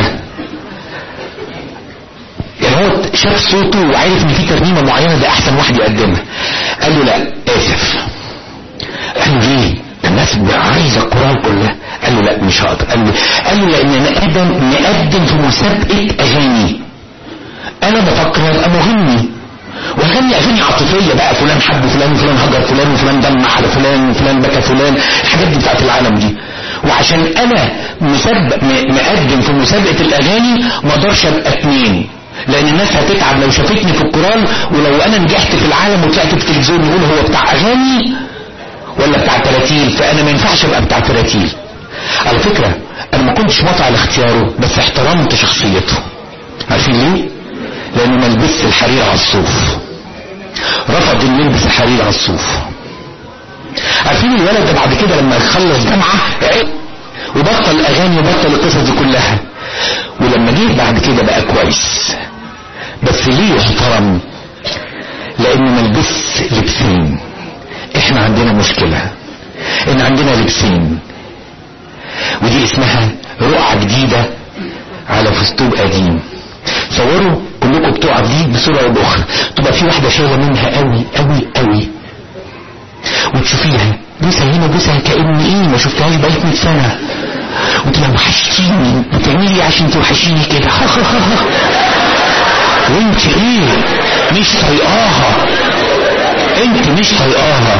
يعني هو شاف صوته وعارف ان في ترنيمه معينه ده احسن واحد يقدمها قال له لا اسف قال له ليه ده الناس عايزه القران كلها قال له لا مش هقدر قال له قال له لان انا ادم مقدم في مسابقه اغاني انا بفكر ابقى مغني واغني اغاني عاطفيه بقى فلان حب فلان وفلان هجر فلان وفلان دمع على فلان وفلان بكى فلان الحاجات دي بتاعت العالم دي وعشان انا مسبق م- مقدم في مسابقه الاغاني ما اقدرش ابقى اتنين لان الناس هتتعب لو شافتني في القران ولو انا نجحت في العالم وطلعت في التلفزيون يقول هو بتاع اغاني ولا بتاع تراتيل فانا ما ينفعش ابقى بتاع تراتيل على فكره انا ما كنتش مطع لاختياره بس احترمت شخصيته عارفين ليه لانه ما لبسش الحرير على الصوف رفض انه يلبس الحرير على الصوف عارفين الولد ده بعد كده لما خلص جامعه عق وبطل اغاني وبطل القصص دي كلها ولما جه بعد كده بقى كويس بس ليه احترم لانه ما لبس لبسين احنا عندنا مشكلة ان عندنا لبسين ودي اسمها رقعة جديدة على فستوب قديم تصوروا كلكم بتقع دي بصورة او باخرى تبقى في واحدة شايلة منها قوي قوي قوي وتشوفيها بوسها هنا بوسها كأن ايه ما شفتهاش بقيت 100 سنة وتبقى وحشتيني بتعملي ايه عشان توحشيني كده وانت ايه مش طايقاها انت مش طايقاها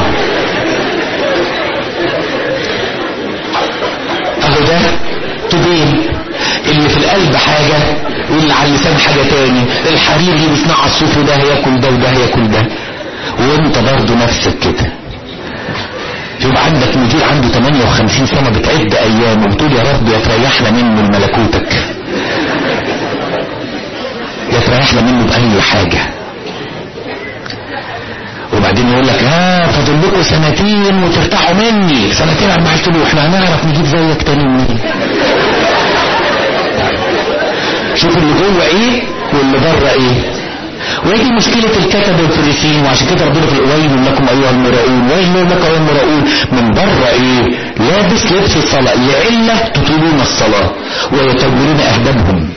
اهو ده تبين اللي في القلب حاجة واللي على اللسان حاجة تاني الحرير اللي بيصنع الصوف وده هياكل ده وده هياكل ده وانت برضه نفسك كده يبقى عندك مدير عنده 58 سنة بتعد ايام وبتقول يا رب يا تريحنا منه لملكوتك يا تريحنا منه بأي حاجة وبعدين يقول لك ها فاضل لكم سنتين وترتاحوا مني سنتين على ما قلت له احنا هنعرف نجيب زيك تاني منين شوف اللي جوه ايه واللي بره ايه وهي مشكلة الكتب والفريسين وعشان كده ربنا في ويل لكم ايها المراؤون ويل لكم ايها المراؤون من بره ايه لابس لبس الصلاة لعلة تطيلون الصلاة ويطولون اهدابهم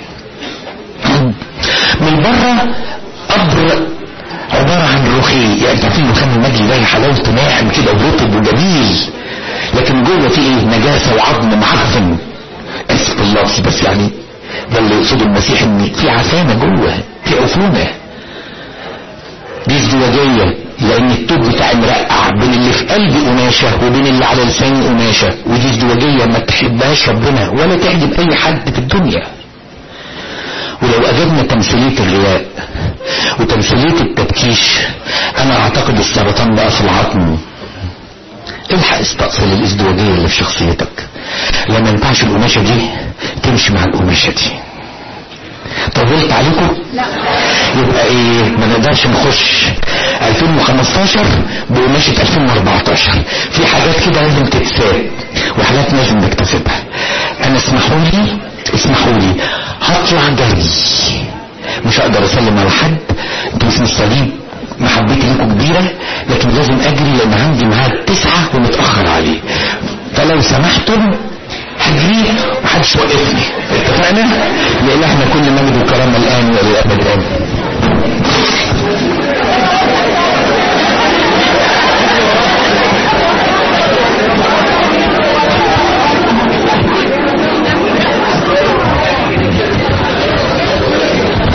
من بره قبر عبارة عن رخي يعني عارفين رخام المجلي ده حلاوته ناعم كده ورطب وجميل لكن جوه فيه ايه نجاسة وعظم معفن اسف اللفظ بس يعني ده اللي يقصده المسيح ان في عفانة جوه في عفونة دي ازدواجية لان التوب بتاعي مرقع بين اللي في قلبي قماشة وبين اللي على لساني قماشة ودي ازدواجية ما تحبهاش ربنا ولا تعجب اي حد في الدنيا ولو اجبنا تمثيلية الرياء وتمثيلية التبكيش انا اعتقد السرطان بقى في العظم الحق استأصل الازدواجية اللي في شخصيتك لا ما ينفعش القماشة دي تمشي مع القماشة دي طولت عليكم لا يبقى ايه ما نقدرش نخش 2015 بقماشة 2014 في حاجات كده لازم تتساب وحاجات لازم نكتسبها انا اسمحوا لي اسمحوا لي هطلع جري مش هقدر اسلم على حد انتوا مش مستعدين محبتي لكم كبيرة لكن لازم اجري لان عندي ميعاد تسعة ومتأخر عليه فلو سمحتم هجري ومحدش وقفني اتفقنا؟ لإلهنا كل مجد وكرامة الآن والى الأبد آمين